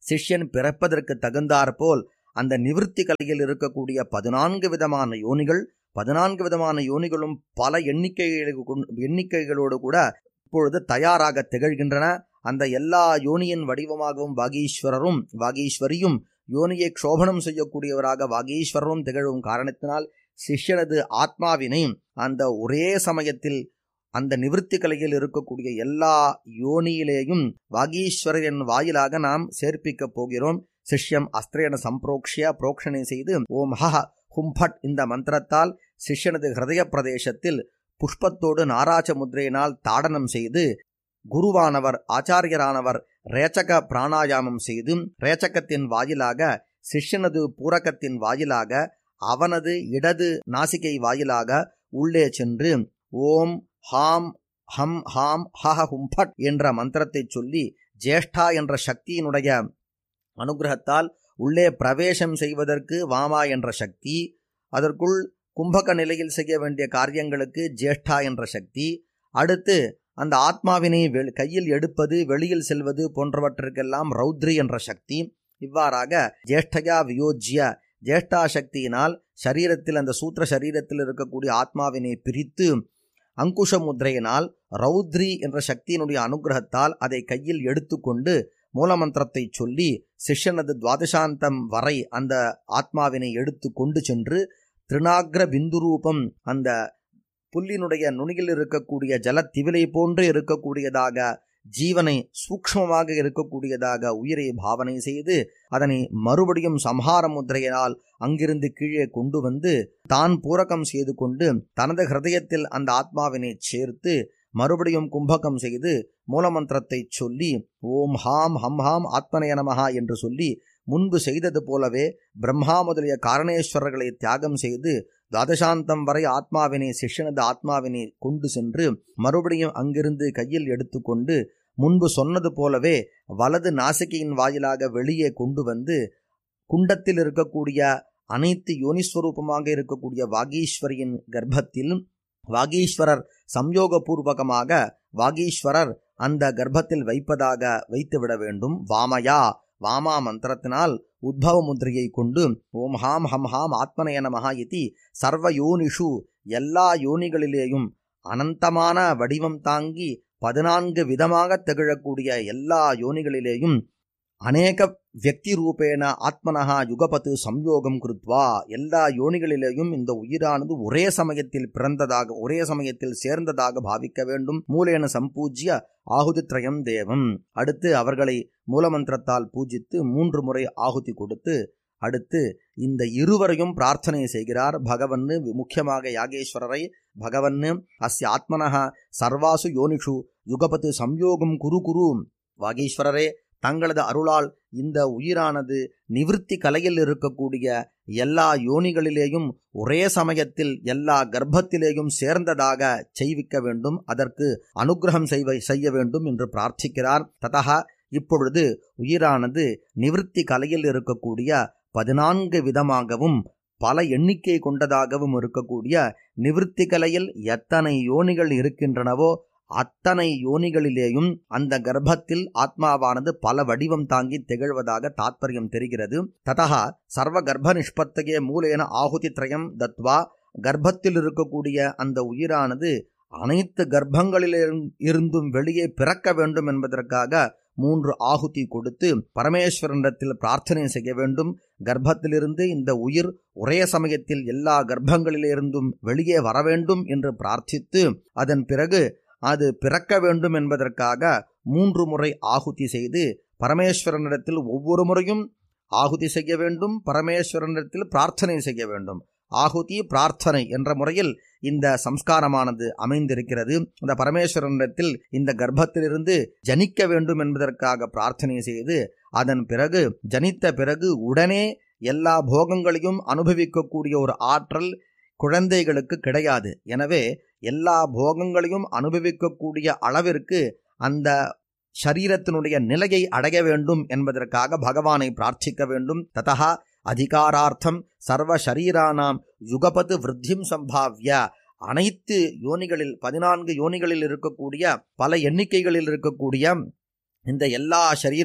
சிஷ்யன் பிறப்பதற்கு தகுந்தாற்போல் அந்த நிவிருத்தி கலையில் இருக்கக்கூடிய பதினான்கு விதமான யோனிகள் பதினான்கு விதமான யோனிகளும் பல எண்ணிக்கைகள் எண்ணிக்கைகளோடு கூட இப்பொழுது தயாராக திகழ்கின்றன அந்த எல்லா யோனியின் வடிவமாகவும் வாகீஸ்வரரும் வாகீஸ்வரியும் யோனியை க்ஷோபனம் செய்யக்கூடியவராக வாகீஸ்வரரும் திகழும் காரணத்தினால் சிஷ்யனது ஆத்மாவினை அந்த ஒரே சமயத்தில் அந்த நிவிருத்தி கலையில் இருக்கக்கூடிய எல்லா யோனியிலேயும் வாகீஸ்வரரின் வாயிலாக நாம் சேர்ப்பிக்கப் போகிறோம் சிஷ்யம் அஸ்திரேன சம்பிரோக்ஷிய புரோக்ஷனை செய்து ஓம் ஹஹ ஹும்பட் இந்த மந்திரத்தால் சிஷ்யனது ஹிருதய பிரதேசத்தில் புஷ்பத்தோடு நாராஜ முத்திரையினால் தாடனம் செய்து குருவானவர் ஆச்சாரியரானவர் ரேச்சக பிராணாயாமம் செய்து ரேச்சகத்தின் வாயிலாக சிஷ்யனது பூரகத்தின் வாயிலாக அவனது இடது நாசிகை வாயிலாக உள்ளே சென்று ஓம் ஹாம் ஹம் ஹாம் ஹஹ ஹும்பட் என்ற மந்திரத்தை சொல்லி ஜேஷ்டா என்ற சக்தியினுடைய அனுகிரகத்தால் உள்ளே பிரவேசம் செய்வதற்கு வாமா என்ற சக்தி அதற்குள் கும்பக நிலையில் செய்ய வேண்டிய காரியங்களுக்கு ஜேஷ்டா என்ற சக்தி அடுத்து அந்த ஆத்மாவினை கையில் எடுப்பது வெளியில் செல்வது போன்றவற்றிற்கெல்லாம் ரௌத்ரி என்ற சக்தி இவ்வாறாக ஜேஷ்டயா வியோஜ்ய ஜேஷ்டா சக்தியினால் சரீரத்தில் அந்த சூத்திர சரீரத்தில் இருக்கக்கூடிய ஆத்மாவினை பிரித்து அங்குஷ முத்திரையினால் ரௌத்ரி என்ற சக்தியினுடைய அனுகிரகத்தால் அதை கையில் எடுத்துக்கொண்டு மூலமந்திரத்தை சொல்லி சிஷ்யனது துவாதசாந்தம் வரை அந்த ஆத்மாவினை எடுத்து கொண்டு சென்று திருநாக்ர பிந்து ரூபம் அந்த புல்லினுடைய நுனியில் இருக்கக்கூடிய ஜலத்திவிலை போன்று இருக்கக்கூடியதாக ஜீவனை சூக்ஷ்மமாக இருக்கக்கூடியதாக உயிரை பாவனை செய்து அதனை மறுபடியும் சம்ஹார முத்திரையினால் அங்கிருந்து கீழே கொண்டு வந்து தான் பூரகம் செய்து கொண்டு தனது ஹிருதயத்தில் அந்த ஆத்மாவினை சேர்த்து மறுபடியும் கும்பகம் செய்து மூலமந்திரத்தை சொல்லி ஓம் ஹாம் ஹம் ஹாம் ஆத்மனய நமஹா என்று சொல்லி முன்பு செய்தது போலவே பிரம்மா முதலிய காரணேஸ்வரர்களை தியாகம் செய்து துவாதசாந்தம் வரை ஆத்மாவினை சிஷ்யனது ஆத்மாவினை கொண்டு சென்று மறுபடியும் அங்கிருந்து கையில் எடுத்துக்கொண்டு முன்பு சொன்னது போலவே வலது நாசிகையின் வாயிலாக வெளியே கொண்டு வந்து குண்டத்தில் இருக்கக்கூடிய அனைத்து யோனிஸ்வரூபமாக இருக்கக்கூடிய வாகீஸ்வரியின் கர்ப்பத்தில் வாகீஸ்வரர் சம்யோகபூர்வகமாக வாகீஸ்வரர் அந்த கர்ப்பத்தில் வைப்பதாக வைத்துவிட வேண்டும் வாமயா வாமா மந்திரத்தினால் உத்பவ முத்திரையை கொண்டு ஓம் ஹாம் ஹம் ஹாம் ஆத்மனய நமஹா இதி சர்வ யோனிஷு எல்லா யோனிகளிலேயும் அனந்தமான வடிவம் தாங்கி பதினான்கு விதமாக திகழக்கூடிய எல்லா யோனிகளிலேயும் அநேக வியக்தி ரூபேன ஆத்மனஹா யுகபத்து சம்யோகம் கிருத்வா எல்லா யோனிகளிலேயும் இந்த உயிரானது ஒரே சமயத்தில் பிறந்ததாக ஒரே சமயத்தில் சேர்ந்ததாக பாவிக்க வேண்டும் மூலேன சம்பூஜ்ய ஆகுதித்ரயம் தேவம் அடுத்து அவர்களை மூலமந்திரத்தால் பூஜித்து மூன்று முறை ஆகுதி கொடுத்து அடுத்து இந்த இருவரையும் பிரார்த்தனை செய்கிறார் பகவன்னு முக்கியமாக யாகேஸ்வரரை பகவன்னு அஸ்ய ஆத்மனஹ சர்வாசு யோனிஷு யுகபத்து சம்யோகம் குரு குரு வாகீஸ்வரரே தங்களது அருளால் இந்த உயிரானது நிவிருத்தி கலையில் இருக்கக்கூடிய எல்லா யோனிகளிலேயும் ஒரே சமயத்தில் எல்லா கர்ப்பத்திலேயும் சேர்ந்ததாக செய்விக்க வேண்டும் அதற்கு அனுகிரகம் செய்வ செய்ய வேண்டும் என்று பிரார்த்திக்கிறார் ததா இப்பொழுது உயிரானது நிவிருத்தி கலையில் இருக்கக்கூடிய பதினான்கு விதமாகவும் பல எண்ணிக்கை கொண்டதாகவும் இருக்கக்கூடிய நிவிருத்தி கலையில் எத்தனை யோனிகள் இருக்கின்றனவோ அத்தனை யோனிகளிலேயும் அந்த கர்ப்பத்தில் ஆத்மாவானது பல வடிவம் தாங்கி திகழ்வதாக தாத்பரியம் தெரிகிறது ததா சர்வ கர்ப்ப நிஷ்பத்தையே மூலேன ஆகுதி திரயம் தத்வா கர்ப்பத்தில் இருக்கக்கூடிய அந்த உயிரானது அனைத்து கர்ப்பங்களிலிருந்தும் இருந்தும் வெளியே பிறக்க வேண்டும் என்பதற்காக மூன்று ஆகுதி கொடுத்து பரமேஸ்வரனிடத்தில் பிரார்த்தனை செய்ய வேண்டும் கர்ப்பத்திலிருந்து இந்த உயிர் ஒரே சமயத்தில் எல்லா கர்ப்பங்களிலிருந்தும் வெளியே வர வேண்டும் என்று பிரார்த்தித்து அதன் பிறகு அது பிறக்க வேண்டும் என்பதற்காக மூன்று முறை ஆகுதி செய்து பரமேஸ்வரனிடத்தில் ஒவ்வொரு முறையும் ஆகுதி செய்ய வேண்டும் பரமேஸ்வரனிடத்தில் பிரார்த்தனை செய்ய வேண்டும் ஆகுதி பிரார்த்தனை என்ற முறையில் இந்த சம்ஸ்காரமானது அமைந்திருக்கிறது இந்த பரமேஸ்வரனிடத்தில் இந்த கர்ப்பத்திலிருந்து ஜனிக்க வேண்டும் என்பதற்காக பிரார்த்தனை செய்து அதன் பிறகு ஜனித்த பிறகு உடனே எல்லா போகங்களையும் அனுபவிக்கக்கூடிய ஒரு ஆற்றல் குழந்தைகளுக்கு கிடையாது எனவே எல்லா போகங்களையும் அனுபவிக்கக்கூடிய அளவிற்கு அந்த சரீரத்தினுடைய நிலையை அடைய வேண்டும் என்பதற்காக பகவானை பிரார்த்திக்க வேண்டும் ததா அதிகாரார்த்தம் சர்வ சரீரானாம் யுகபது விருத்தியும் சம்பாவிய அனைத்து யோனிகளில் பதினான்கு யோனிகளில் இருக்கக்கூடிய பல எண்ணிக்கைகளில் இருக்கக்கூடிய இந்த எல்லா சரீரமும்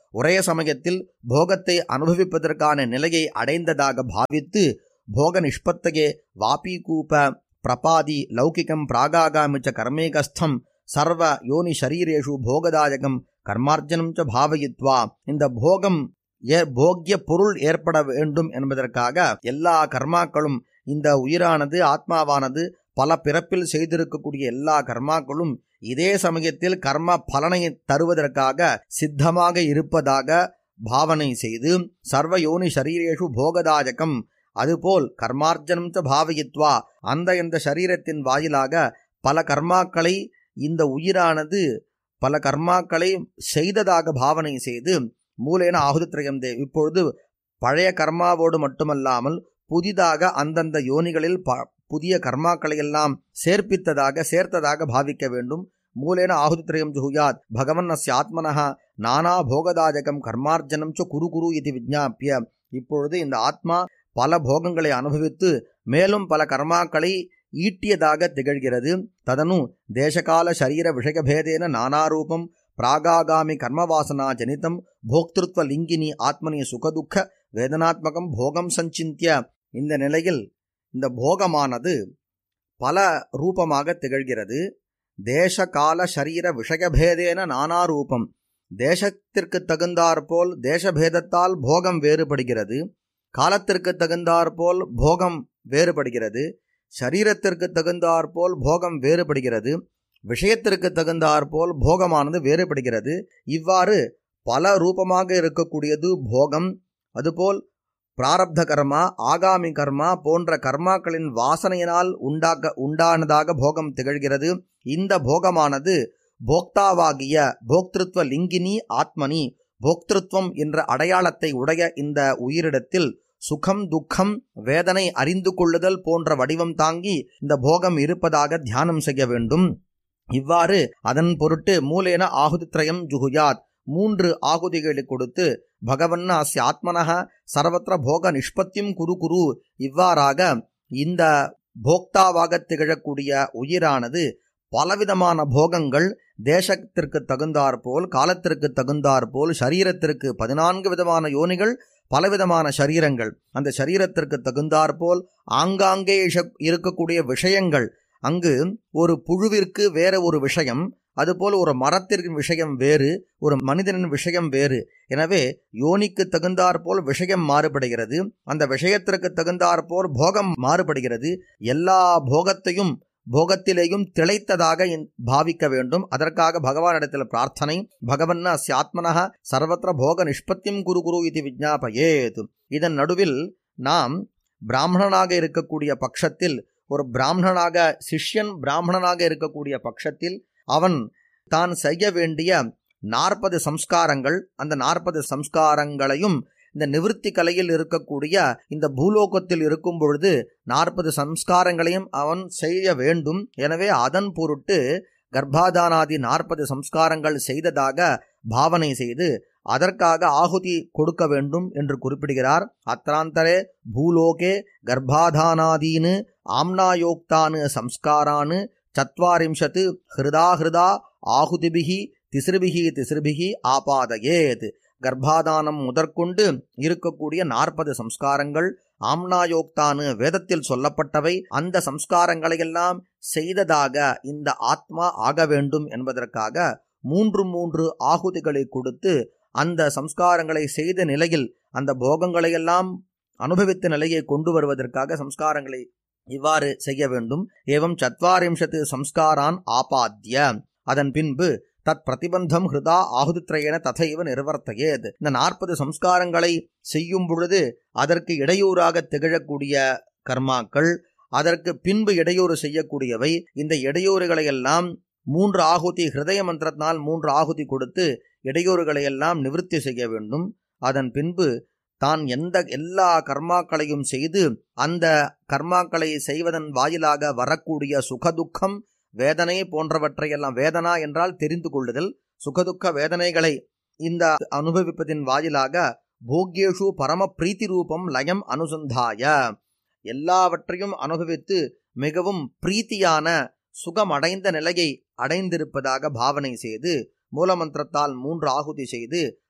ஒரே சமயத்தில் போகத்தை அனுபவிப்பதற்கான நிலையை அடைந்ததாக பாவித்து போக நிஷ்பத்தகே வாபீகூப பிரபாதி லௌகிகம் பிராகாகாமி ச கர்மேகஸ்தம் சர்வ யோனி ஷரீரேஷு போகதாயகம் கர்மார்ஜனம் ச பாவயித்வா இந்த போகம் ஏ போக்கிய பொருள் ஏற்பட வேண்டும் என்பதற்காக எல்லா கர்மாக்களும் இந்த உயிரானது ஆத்மாவானது பல பிறப்பில் செய்திருக்கக்கூடிய எல்லா கர்மாக்களும் இதே சமயத்தில் கர்ம பலனை தருவதற்காக சித்தமாக இருப்பதாக பாவனை செய்து சர்வ யோனி ஷரீரேஷு போகதாயகம் அதுபோல் கர்மார்ஜனம் ச பாவயித்வா அந்த இந்த சரீரத்தின் வாயிலாக பல கர்மாக்களை இந்த உயிரானது பல கர்மாக்களை செய்ததாக பாவனை செய்து மூலேன ஆகுதித்ரயம் தே இப்பொழுது பழைய கர்மாவோடு மட்டுமல்லாமல் புதிதாக அந்தந்த யோனிகளில் ப புதிய கர்மாக்களை எல்லாம் சேர்ப்பித்ததாக சேர்த்ததாக பாவிக்க வேண்டும் மூலேன ஆகுதித்ரயம் ஜுகுயாத் பகவன் அஸ்ய ஆத்மனஹ நானா போகதாஜகம் கர்மார்ஜனம் ச குரு குரு இது விஜாபிய இப்பொழுது இந்த ஆத்மா பல போகங்களை அனுபவித்து மேலும் பல கர்மாக்களை ஈட்டியதாக திகழ்கிறது ததனு தேசகால சரீர விஷயபேதேன நானாரூபம் பிராகாகாமி கர்மவாசனா ஜனிதம் போக்திருத்வ லிங்கினி ஆத்மனி சுகதுக்க வேதனாத்மகம் போகம் சஞ்சிந்திய இந்த நிலையில் இந்த போகமானது பல ரூபமாக திகழ்கிறது தேச கால சரீர விஷயபேதேன நானா ரூபம் தேசத்திற்கு தகுந்தாற்போல் தேசபேதத்தால் போகம் வேறுபடுகிறது காலத்திற்கு தகுந்தாற்போல் போகம் வேறுபடுகிறது சரீரத்திற்கு தகுந்தாற்போல் போகம் வேறுபடுகிறது விஷயத்திற்கு தகுந்தாற்போல் போகமானது வேறுபடுகிறது இவ்வாறு பல ரூபமாக இருக்கக்கூடியது போகம் அதுபோல் பிராரப்த கர்மா ஆகாமி கர்மா போன்ற கர்மாக்களின் வாசனையினால் உண்டாக்க உண்டானதாக போகம் திகழ்கிறது இந்த போகமானது போக்தாவாகிய போக்திருத்வ லிங்கினி ஆத்மனி போக்திருத்வம் என்ற அடையாளத்தை உடைய இந்த உயிரிடத்தில் சுகம் துக்கம் வேதனை அறிந்து கொள்ளுதல் போன்ற வடிவம் தாங்கி இந்த போகம் இருப்பதாக தியானம் செய்ய வேண்டும் இவ்வாறு அதன் பொருட்டு மூலேன ஆகுதித்ரயம் ஜுகுயாத் மூன்று ஆகுதிகளை கொடுத்து பகவன் அஸ்ய ஆத்மனக சர்வத்திர போக நிஷ்பத்தியும் குரு குரு இவ்வாறாக இந்த போக்தாவாக திகழக்கூடிய உயிரானது பலவிதமான போகங்கள் தேசத்திற்கு தகுந்தாற்போல் காலத்திற்கு தகுந்தாற்போல் சரீரத்திற்கு பதினான்கு விதமான யோனிகள் பலவிதமான சரீரங்கள் அந்த சரீரத்திற்கு தகுந்தாற்போல் ஆங்காங்கே இருக்கக்கூடிய விஷயங்கள் அங்கு ஒரு புழுவிற்கு வேற ஒரு விஷயம் அதுபோல் ஒரு மரத்திற்கு விஷயம் வேறு ஒரு மனிதனின் விஷயம் வேறு எனவே யோனிக்கு தகுந்தாற்போல் விஷயம் மாறுபடுகிறது அந்த விஷயத்திற்கு தகுந்தாற்போல் போகம் மாறுபடுகிறது எல்லா போகத்தையும் போகத்திலேயும் திளைத்ததாக பாவிக்க வேண்டும் அதற்காக பகவானிடத்தில் பிரார்த்தனை பகவன் அஸ்யாத்மனக சர்வத்திர போக நிஷ்பத்தியும் குரு குரு இது விஜாபயேத் இதன் நடுவில் நாம் பிராமணனாக இருக்கக்கூடிய பட்சத்தில் ஒரு பிராமணனாக சிஷ்யன் பிராமணனாக இருக்கக்கூடிய பட்சத்தில் அவன் தான் செய்ய வேண்டிய நாற்பது சம்ஸ்காரங்கள் அந்த நாற்பது சம்ஸ்காரங்களையும் இந்த நிவிற்த்தி கலையில் இருக்கக்கூடிய இந்த பூலோகத்தில் இருக்கும் பொழுது நாற்பது சம்ஸ்காரங்களையும் அவன் செய்ய வேண்டும் எனவே அதன் பொருட்டு கர்ப்பாதானாதி நாற்பது சம்ஸ்காரங்கள் செய்ததாக பாவனை செய்து அதற்காக ஆகுதி கொடுக்க வேண்டும் என்று குறிப்பிடுகிறார் அத்ராந்தரே பூலோகே கர்ப்பாதானாதீனு ஆம்னாயோக்தானு சம்ஸ்காரானு சத்வாரிம்சத்து ஹிருதா ஹிருதா ஆகுதிபிகி திசிறுபிகி திசிறுபிகி ஆபாதயேத் கர்ப்பாதானம் முதற்கொண்டு இருக்கக்கூடிய நாற்பது சம்ஸ்காரங்கள் ஆம்னாயோக்தானு வேதத்தில் சொல்லப்பட்டவை அந்த சம்ஸ்காரங்களையெல்லாம் செய்ததாக இந்த ஆத்மா ஆக வேண்டும் என்பதற்காக மூன்று மூன்று ஆகுதிகளை கொடுத்து அந்த சம்ஸ்காரங்களை செய்த நிலையில் அந்த போகங்களையெல்லாம் அனுபவித்த நிலையை கொண்டு வருவதற்காக சம்ஸ்காரங்களை இவ்வாறு செய்ய வேண்டும் ஏவம் சத்வாரிம்சத்து சம்ஸ்காரான் ஆபாத்திய அதன் பின்பு தத் பிரதிபந்தம் ஹிருதா ஆகுதித்ரயன ததைவ நிர்வர்த்தையேத் இந்த நாற்பது சம்ஸ்காரங்களை செய்யும் பொழுது அதற்கு இடையூறாக திகழக்கூடிய கர்மாக்கள் அதற்கு பின்பு இடையூறு செய்யக்கூடியவை இந்த இடையூறுகளை எல்லாம் மூன்று ஆகுதி ஹிருதய மந்திரத்தினால் மூன்று ஆகுதி கொடுத்து இடையூறுகளை எல்லாம் நிவிருத்தி செய்ய வேண்டும் அதன் பின்பு தான் எந்த எல்லா கர்மாக்களையும் செய்து அந்த கர்மாக்களை செய்வதன் வாயிலாக வரக்கூடிய சுகதுக்கம் வேதனை போன்றவற்றையெல்லாம் வேதனா என்றால் தெரிந்து கொள்ளுதல் சுகதுக்க வேதனைகளை இந்த அனுபவிப்பதின் வாயிலாக போக்யேஷு பரம பிரீத்தி ரூபம் லயம் அனுசந்தாய எல்லாவற்றையும் அனுபவித்து மிகவும் பிரீத்தியான சுகமடைந்த நிலையை அடைந்திருப்பதாக பாவனை செய்து மூலமந்திரத்தால் மூன்று ஆகுதி செய்து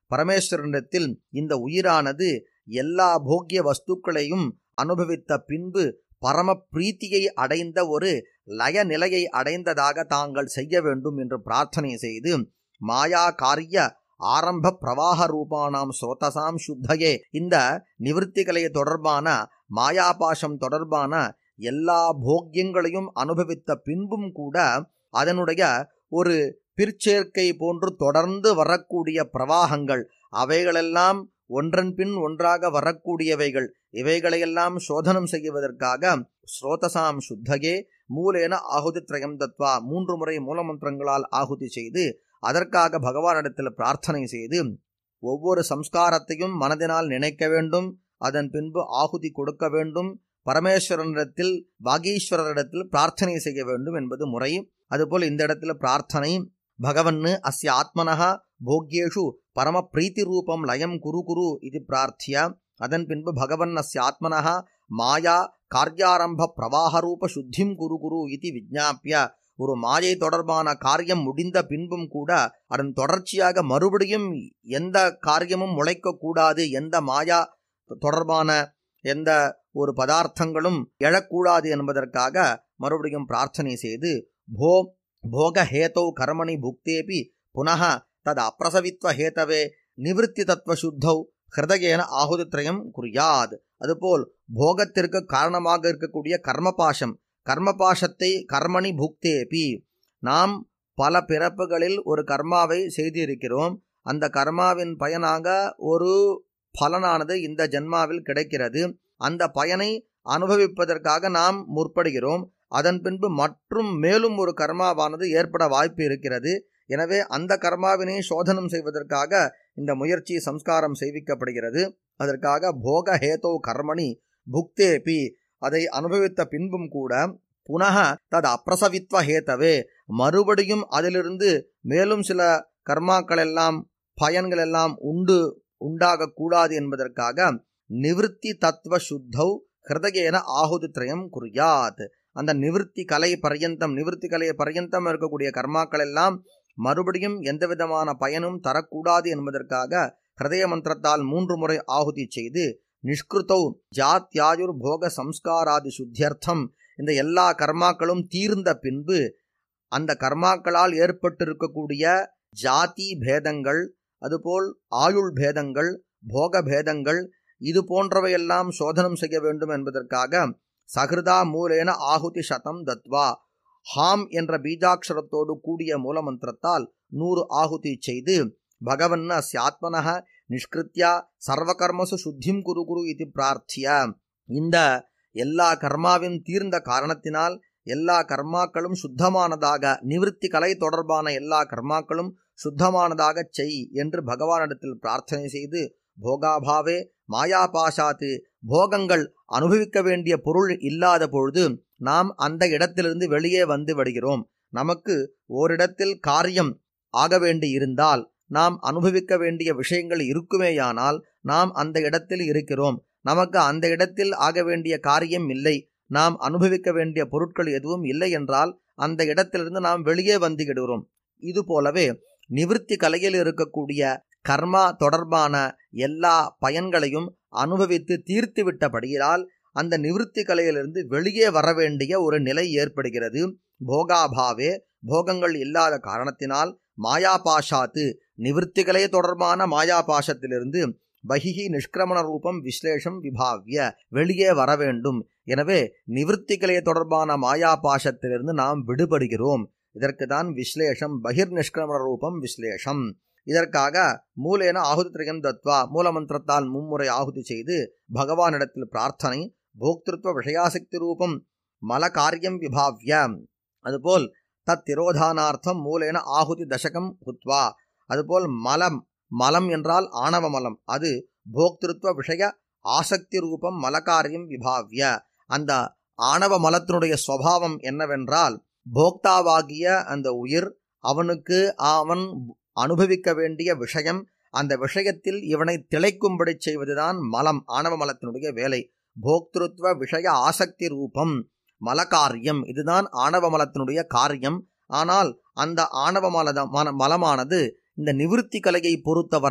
பரமேஸ்வரனிடத்தில் இந்த உயிரானது எல்லா போக்கிய வஸ்துக்களையும் அனுபவித்த பின்பு பரம பிரீத்தியை அடைந்த ஒரு லய நிலையை அடைந்ததாக தாங்கள் செய்ய வேண்டும் என்று பிரார்த்தனை செய்து மாயா காரிய ஆரம்ப பிரவாக ரூபானாம் ஸ்ரோதசாம் சுத்தயே இந்த நிவிற்த்திகளை தொடர்பான மாயாபாசம் தொடர்பான எல்லா போக்கியங்களையும் அனுபவித்த பின்பும் கூட அதனுடைய ஒரு பிற்சேர்க்கை போன்று தொடர்ந்து வரக்கூடிய பிரவாகங்கள் அவைகளெல்லாம் ஒன்றன் பின் ஒன்றாக வரக்கூடியவைகள் இவைகளையெல்லாம் சோதனம் செய்வதற்காக ஸ்ரோதசாம் சுத்தகே மூலேன ஆகுதி திரயம் தத்வா மூன்று முறை மூலமந்திரங்களால் ஆகுதி செய்து அதற்காக பகவானிடத்தில் பிரார்த்தனை செய்து ஒவ்வொரு சம்ஸ்காரத்தையும் மனதினால் நினைக்க வேண்டும் அதன் பின்பு ஆகுதி கொடுக்க வேண்டும் பரமேஸ்வரனிடத்தில் வாகீஸ்வரரிடத்தில் பிரார்த்தனை செய்ய வேண்டும் என்பது முறை அதுபோல் இந்த இடத்துல பிரார்த்தனை பகவன்னு அஸ்ய ஆத்மனஹா போக்யேஷு பரம பிரீத்தி ரூபம் லயம் குரு குரு இது பிரார்த்திய அதன் பின்பு பகவன் அஸ்ய ஆத்மனஹா மாயா காரியாரம்ப பிரவாக ரூப சுத்திம் குரு குரு இது விஜாபிய ஒரு மாயை தொடர்பான காரியம் முடிந்த பின்பும் கூட அதன் தொடர்ச்சியாக மறுபடியும் எந்த காரியமும் முளைக்கக்கூடாது எந்த மாயா தொடர்பான எந்த ஒரு பதார்த்தங்களும் எழக்கூடாது என்பதற்காக மறுபடியும் பிரார்த்தனை செய்து போ போக ஹேதௌ கர்மணி புக்தேபி புனக தது அப்பிரசவித்வ ஹேதவே நிவிருத்தி தத்துவ சுத்தௌ ஹிருதயேன ஆகுதித்ரயம் குறியாத் அதுபோல் போகத்திற்கு காரணமாக இருக்கக்கூடிய கர்மபாஷம் கர்மபாஷத்தை கர்மணி புக்தேபி நாம் பல பிறப்புகளில் ஒரு கர்மாவை செய்திருக்கிறோம் அந்த கர்மாவின் பயனாக ஒரு பலனானது இந்த ஜென்மாவில் கிடைக்கிறது அந்த பயனை அனுபவிப்பதற்காக நாம் முற்படுகிறோம் அதன் பின்பு மற்றும் மேலும் ஒரு கர்மாவானது ஏற்பட வாய்ப்பு இருக்கிறது எனவே அந்த கர்மாவினை சோதனம் செய்வதற்காக இந்த முயற்சி சம்ஸ்காரம் செய்விக்கப்படுகிறது அதற்காக போக ஹேதோ கர்மணி புக்தேபி அதை அனுபவித்த பின்பும் கூட புனக தது அப்பிரசவித்வ ஹேத்தவே மறுபடியும் அதிலிருந்து மேலும் சில கர்மாக்கள் எல்லாம் பயன்கள் எல்லாம் உண்டு உண்டாகக்கூடாது என்பதற்காக நிவிருத்தி தத்துவ சுத்தௌ ஹிருதயேன ஆகுதித்ரயம் குறியாத் அந்த நிவிருத்தி கலை பர்யந்தம் நிவிருத்தி கலை பர்யந்தம் இருக்கக்கூடிய கர்மாக்கள் எல்லாம் மறுபடியும் எந்த விதமான பயனும் தரக்கூடாது என்பதற்காக ஹிருதய மந்திரத்தால் மூன்று முறை ஆகுதி செய்து நிஷ்கிருத்தௌ ஜாத்யாயுர் போக சம்ஸ்காராதி சுத்தியர்த்தம் இந்த எல்லா கர்மாக்களும் தீர்ந்த பின்பு அந்த கர்மாக்களால் ஏற்பட்டிருக்கக்கூடிய ஜாதி பேதங்கள் அதுபோல் ஆயுள் பேதங்கள் போக பேதங்கள் இது போன்றவையெல்லாம் சோதனம் செய்ய வேண்டும் என்பதற்காக சகிருதா மூலேன ஆகுதி சதம் தத்வா ஹாம் என்ற பீஜாட்சரத்தோடு கூடிய மூலமந்திரத்தால் நூறு ஆகுதி செய்து பகவன் அஸ்யாத்மனக நிஷ்கிருத்தியா சர்வகர்மசு சுத்திம் குரு குரு இது பிரார்த்திய இந்த எல்லா கர்மாவின் தீர்ந்த காரணத்தினால் எல்லா கர்மாக்களும் சுத்தமானதாக நிவிருத்தி கலை தொடர்பான எல்லா கர்மாக்களும் சுத்தமானதாக செய் என்று பகவானிடத்தில் பிரார்த்தனை செய்து போகாபாவே மாயாபாசாத்து போகங்கள் அனுபவிக்க வேண்டிய பொருள் இல்லாத பொழுது நாம் அந்த இடத்திலிருந்து வெளியே வந்து விடுகிறோம் நமக்கு ஓரிடத்தில் காரியம் ஆக வேண்டி இருந்தால் நாம் அனுபவிக்க வேண்டிய விஷயங்கள் இருக்குமேயானால் நாம் அந்த இடத்தில் இருக்கிறோம் நமக்கு அந்த இடத்தில் ஆக வேண்டிய காரியம் இல்லை நாம் அனுபவிக்க வேண்டிய பொருட்கள் எதுவும் இல்லை என்றால் அந்த இடத்திலிருந்து நாம் வெளியே வந்து விடுகிறோம் இது போலவே நிவிருத்தி கலையில் இருக்கக்கூடிய கர்மா தொடர்பான எல்லா பயன்களையும் அனுபவித்து தீர்த்து விட்டபடியால் அந்த நிவிருத்தி கலையிலிருந்து வெளியே வர வேண்டிய ஒரு நிலை ஏற்படுகிறது போகாபாவே போகங்கள் இல்லாத காரணத்தினால் மாயாபாஷாத்து நிவிருத்திகளே தொடர்பான மாயாபாஷத்திலிருந்து பகிஹி நிஷ்கிரமண ரூபம் விஸ்லேஷம் விபாவிய வெளியே வர வேண்டும் எனவே நிவிருத்திகளே தொடர்பான மாயாபாஷத்திலிருந்து நாம் விடுபடுகிறோம் இதற்கு தான் விஸ்லேஷம் பகிர் நிஷ்கிரமண ரூபம் விஸ்லேஷம் இதற்காக மூலேன ஆகுதி திரயம் தத்வா மூலமந்திரத்தால் மும்முறை ஆகுதி செய்து பகவானிடத்தில் பிரார்த்தனை போக்திருத்வ விஷயாசக்தி ரூபம் மல காரியம் விபாவிய அதுபோல் தத் திரோதானார்த்தம் மூலேன ஆகுதி தசகம் ஹுத்வா அதுபோல் மலம் மலம் என்றால் ஆணவ மலம் அது போக்திருத்வ விஷய ஆசக்தி ரூபம் மலகாரியம் விபாவிய அந்த ஆணவ மலத்தினுடைய சுவாவம் என்னவென்றால் போக்தாவாகிய அந்த உயிர் அவனுக்கு அவன் அனுபவிக்க வேண்டிய விஷயம் அந்த விஷயத்தில் இவனை திளைக்கும்படி செய்வதுதான் மலம் ஆணவ மலத்தினுடைய வேலை போக்திருத்வ விஷய ஆசக்தி ரூபம் மலகாரியம் இதுதான் ஆணவ மலத்தினுடைய காரியம் ஆனால் அந்த ஆணவ மலத மலமானது இந்த நிவிருத்தி கலையை பொறுத்தவரையில்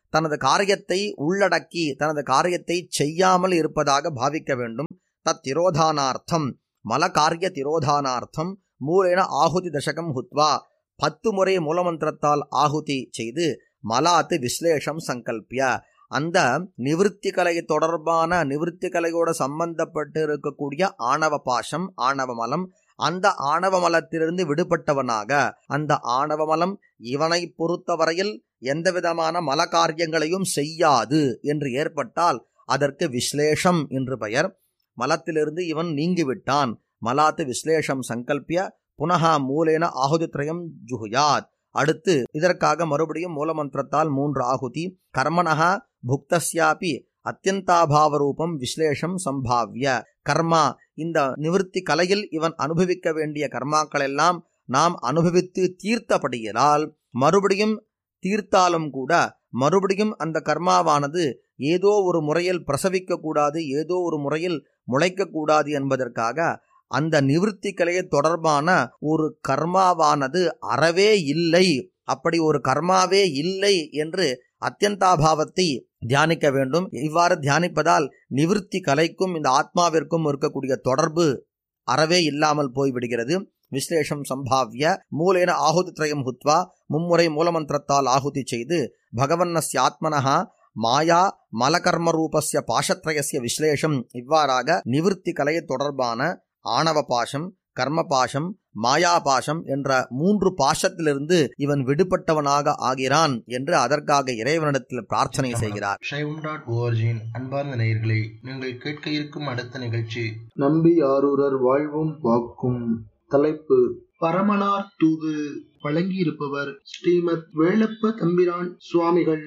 தனது காரியத்தை உள்ளடக்கி தனது காரியத்தை செய்யாமல் இருப்பதாக பாவிக்க வேண்டும் தத் திரோதானார்த்தம் மல காரிய திரோதானார்த்தம் மூலேன ஆகுதி தசகம் ஹுத்வா பத்து முறை மூலமந்திரத்தால் ஆகுதி செய்து மலாத்து விஸ்லேஷம் சங்கல்பிய அந்த நிவிருத்தி கலை தொடர்பான நிவிருத்தி கலையோட சம்பந்தப்பட்டு இருக்கக்கூடிய ஆணவ பாசம் ஆணவ மலம் அந்த ஆணவ மலத்திலிருந்து விடுபட்டவனாக அந்த ஆணவ மலம் இவனை பொறுத்தவரையில் எந்த விதமான மல காரியங்களையும் செய்யாது என்று ஏற்பட்டால் அதற்கு விஸ்லேஷம் என்று பெயர் மலத்திலிருந்து இவன் நீங்கிவிட்டான் மலாத்து விஸ்லேஷம் சங்கல்பிய புனகா மூலேன ஆகுதித்ரயம் ஜுகுயாத் அடுத்து இதற்காக மறுபடியும் மூலமந்திரத்தால் மூன்று ஆகுதி கர்மணா புக்தஸ்யாபி அத்தியந்தாபாவ ரூபம் விஸ்லேஷம் சம்பாவ்ய கர்மா இந்த நிவிருத்தி கலையில் இவன் அனுபவிக்க வேண்டிய கர்மாக்கள் எல்லாம் நாம் அனுபவித்து தீர்த்தபடியினால் மறுபடியும் தீர்த்தாலும் கூட மறுபடியும் அந்த கர்மாவானது ஏதோ ஒரு முறையில் பிரசவிக்க கூடாது ஏதோ ஒரு முறையில் முளைக்கக்கூடாது என்பதற்காக அந்த நிவிருத்தி கலையை தொடர்பான ஒரு கர்மாவானது அறவே இல்லை அப்படி ஒரு கர்மாவே இல்லை என்று அத்தியந்தாபாவத்தை தியானிக்க வேண்டும் இவ்வாறு தியானிப்பதால் நிவிருத்தி கலைக்கும் இந்த ஆத்மாவிற்கும் இருக்கக்கூடிய தொடர்பு அறவே இல்லாமல் போய்விடுகிறது விஸ்லேஷம் சம்பாவிய மூலேன ஆகுதி திரயம் ஹுத்வா மும்முறை மூலமந்திரத்தால் ஆகுதி செய்து பகவன்னஸ்ய ஆத்மனஹா மாயா மலகர்ம ரூபஸ்ய பாஷத்ரயஸ்ய விஸ்லேஷம் இவ்வாறாக நிவிருத்தி கலையை தொடர்பான ஆணவ பாசம் கர்ம பாசம் மாயா பாசம் என்ற மூன்று பாசத்திலிருந்து இவன் விடுபட்டவனாக ஆகிறான் என்று அதற்காக இறைவனிடத்தில் பிரார்த்தனை செய்கிறார் சைவம் டாட் ஓஆர்ஜியின் அன்பார்ந்த நேயர்களே நீங்கள் கேட்க இருக்கும் அடுத்த நிகழ்ச்சி நம்பி ஆரூரர் வாழ்வும் வாக்கும் தலைப்பு பரமனார் தூது வழங்கியிருப்பவர் ஸ்ரீமத் வேலப்ப தம்பிரான் சுவாமிகள்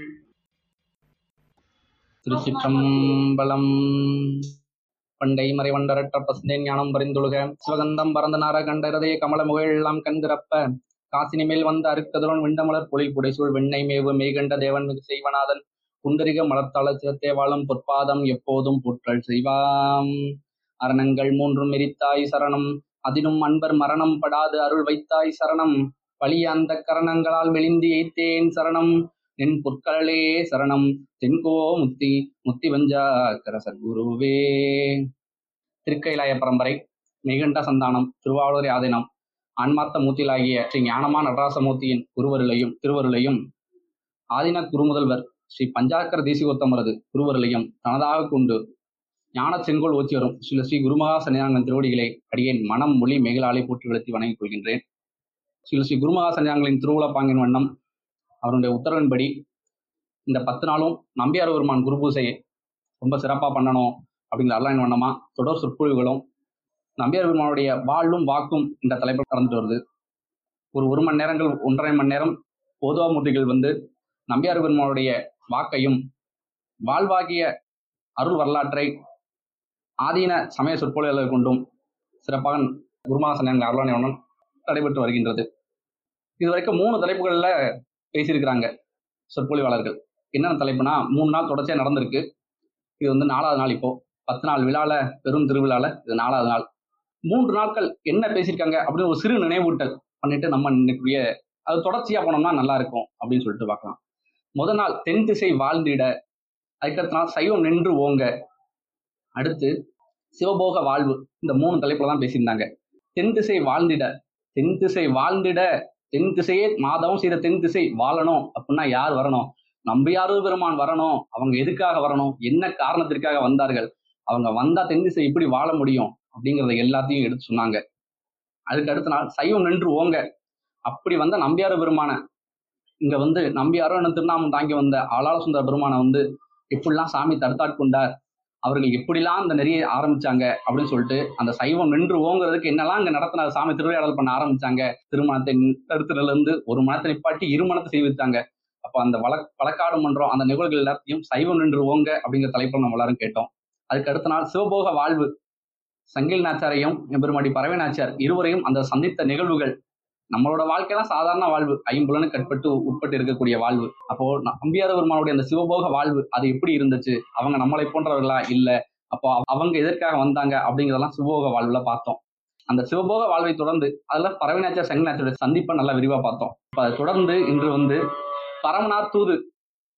திருச்சிற்றம்பலம் பண்டை மறைவண்டரற்ற பசுந்தே ஞானம் பரிந்துழுக சிவகந்தம் பரந்த நார கண்டரதே கமல முகழெல்லாம் கண்திறப்ப காசினி மேல் வந்த அருக்கதுடன் விண்டமலர் பொழில் புடைசூழ் வெண்ணை மேவு மெய்கண்ட தேவன் மிகு செய்வனாதன் குண்டரிக மலர்த்தாள சிரத்தே வாழும் பொற்பாதம் எப்போதும் புற்றல் செய்வாம் அரணங்கள் மூன்றும் எரித்தாய் சரணம் அதினும் அன்பர் மரணம் படாது அருள் வைத்தாய் சரணம் வலிய அந்த கரணங்களால் மெலிந்து எய்த்தேன் சரணம் நின் பொற்களே சரணம் தென்கோ முத்தி முத்தி வஞ்சாக்கர சத்குருவே திருக்கைலாய பரம்பரை மெய்கண்ட சந்தானம் திருவாவூர் ஆதீனம் ஆன்மார்த்த மூர்த்தியிலாகிய ஸ்ரீ ஞானமா நடராசமூர்த்தியின் குருவருளையும் திருவருளையும் ஆதீன குருமுதல்வர் ஸ்ரீ பஞ்சாக்கர தேசிகோத்தமரது குருவருளையும் தனதாக கொண்டு ஞான செங்கோல் ஓத்தி வரும் ஸ்ரீ ஸ்ரீ குருமகா சன்னியாங்கன் திருவடிகளை அடியேன் மனம் மொழி மேகலாலை போற்றி விழுத்தி வணங்கிக் கொள்கின்றேன் ஸ்ரீ ஸ்ரீ குருமகா சன்னியாங்களின் திருவுளப்பாங்கின் வண்ணம் அவருடைய உத்தரவின்படி இந்த பத்து நாளும் நம்பியார் பெருமான் குரு பூசையை ரொம்ப சிறப்பாக பண்ணணும் அப்படிங்கிற அருளாயின் வண்ணமா தொடர் சொற்பொழிவுகளும் நம்பியார் பெருமானுடைய வாழ்வும் வாக்கும் இந்த தலைப்பில் நடந்துட்டு வருது ஒரு ஒரு மணி நேரங்கள் ஒன்றரை மணி நேரம் போதுவாமூர்த்திகள் வந்து நம்பியார் பெருமானுடைய வாக்கையும் வாழ்வாகிய அருள் வரலாற்றை ஆதீன சமய சொற்பொழிவுகளை கொண்டும் சிறப்பாக குருமாசன அருளானை வண்ணம் நடைபெற்று வருகின்றது இதுவரைக்கும் மூணு தலைப்புகளில் பேசியிருக்கிறாங்க சொற்பொழிவாளர்கள் என்னென்ன தலைப்புனா மூணு நாள் தொடர்ச்சியாக நடந்திருக்கு இது வந்து நாலாவது நாள் இப்போ பத்து நாள் விழால பெரும் திருவிழால இது நாலாவது நாள் மூன்று நாட்கள் என்ன பேசியிருக்காங்க அப்படின்னு ஒரு சிறு நினைவூட்டல் பண்ணிட்டு நம்ம நினைக்கூடிய அது தொடர்ச்சியா போனோம்னா நல்லா இருக்கும் அப்படின்னு சொல்லிட்டு பார்க்கலாம் முதல் நாள் தென் திசை வாழ்ந்திட அதுக்கடுத்த நாள் சைவம் நின்று ஓங்க அடுத்து சிவபோக வாழ்வு இந்த மூணு தலைப்புல தான் பேசியிருந்தாங்க தென் திசை வாழ்ந்திட தென் திசை வாழ்ந்திட தென் திசையே மாதவம் செய்த தென் திசை வாழணும் அப்படின்னா யார் வரணும் நம்பியாரு பெருமான் வரணும் அவங்க எதுக்காக வரணும் என்ன காரணத்திற்காக வந்தார்கள் அவங்க வந்தா தென் திசை எப்படி வாழ முடியும் அப்படிங்கறத எல்லாத்தையும் எடுத்து சொன்னாங்க அதுக்கு அடுத்த நாள் சைவம் நின்று ஓங்க அப்படி வந்த நம்பியாரு பெருமான இங்க வந்து நம்பியாரோ என்ன திருநாமம் தாங்கி வந்த ஆளாள சுந்தர பெருமானை வந்து எப்படிலாம் சாமி தடுத்தாட்கொண்டார் அவர்கள் எப்படிலாம் அந்த நெறிய ஆரம்பிச்சாங்க அப்படின்னு சொல்லிட்டு அந்த சைவம் நின்று ஓங்குறதுக்கு என்னெல்லாம் இங்க நடத்தின சாமி திருவிளையாடல் பண்ண ஆரம்பிச்சாங்க திருமணத்தை தடுத்துறதுல இருந்து ஒரு மனத்தை நிப்பாட்டி இரு மனத்தை செய்வித்தாங்க அப்ப அந்த வழக் வழக்காடு மன்றம் அந்த நிகழ்வுகள் எல்லாத்தையும் சைவம் நின்று ஓங்க அப்படிங்கிற தலைப்பில் நம்ம எல்லாரும் கேட்டோம் அதுக்கு அடுத்த நாள் சிவபோக வாழ்வு சங்கில் நாச்சாரையும் எம்பெருமாடி பறவை நாச்சார் இருவரையும் அந்த சந்தித்த நிகழ்வுகள் நம்மளோட வாழ்க்கை தான் சாதாரண வாழ்வு ஐம்புலனு கட்பட்டு உட்பட்டு இருக்கக்கூடிய வாழ்வு அப்போ நம்பியாத பெருமானுடைய அந்த சிவபோக வாழ்வு அது எப்படி இருந்துச்சு அவங்க நம்மளை போன்றவர்களா இல்ல அப்போ அவங்க எதற்காக வந்தாங்க அப்படிங்கிறதெல்லாம் சிவபோக வாழ்வுல பார்த்தோம் அந்த சிவபோக வாழ்வை தொடர்ந்து அதுல பறவைநாச்சார் சங்கநாச்சருடைய சந்திப்பை நல்லா விரிவா பார்த்தோம் இப்ப அதை தொடர்ந்து இன்று வந்து பரமனார் தூது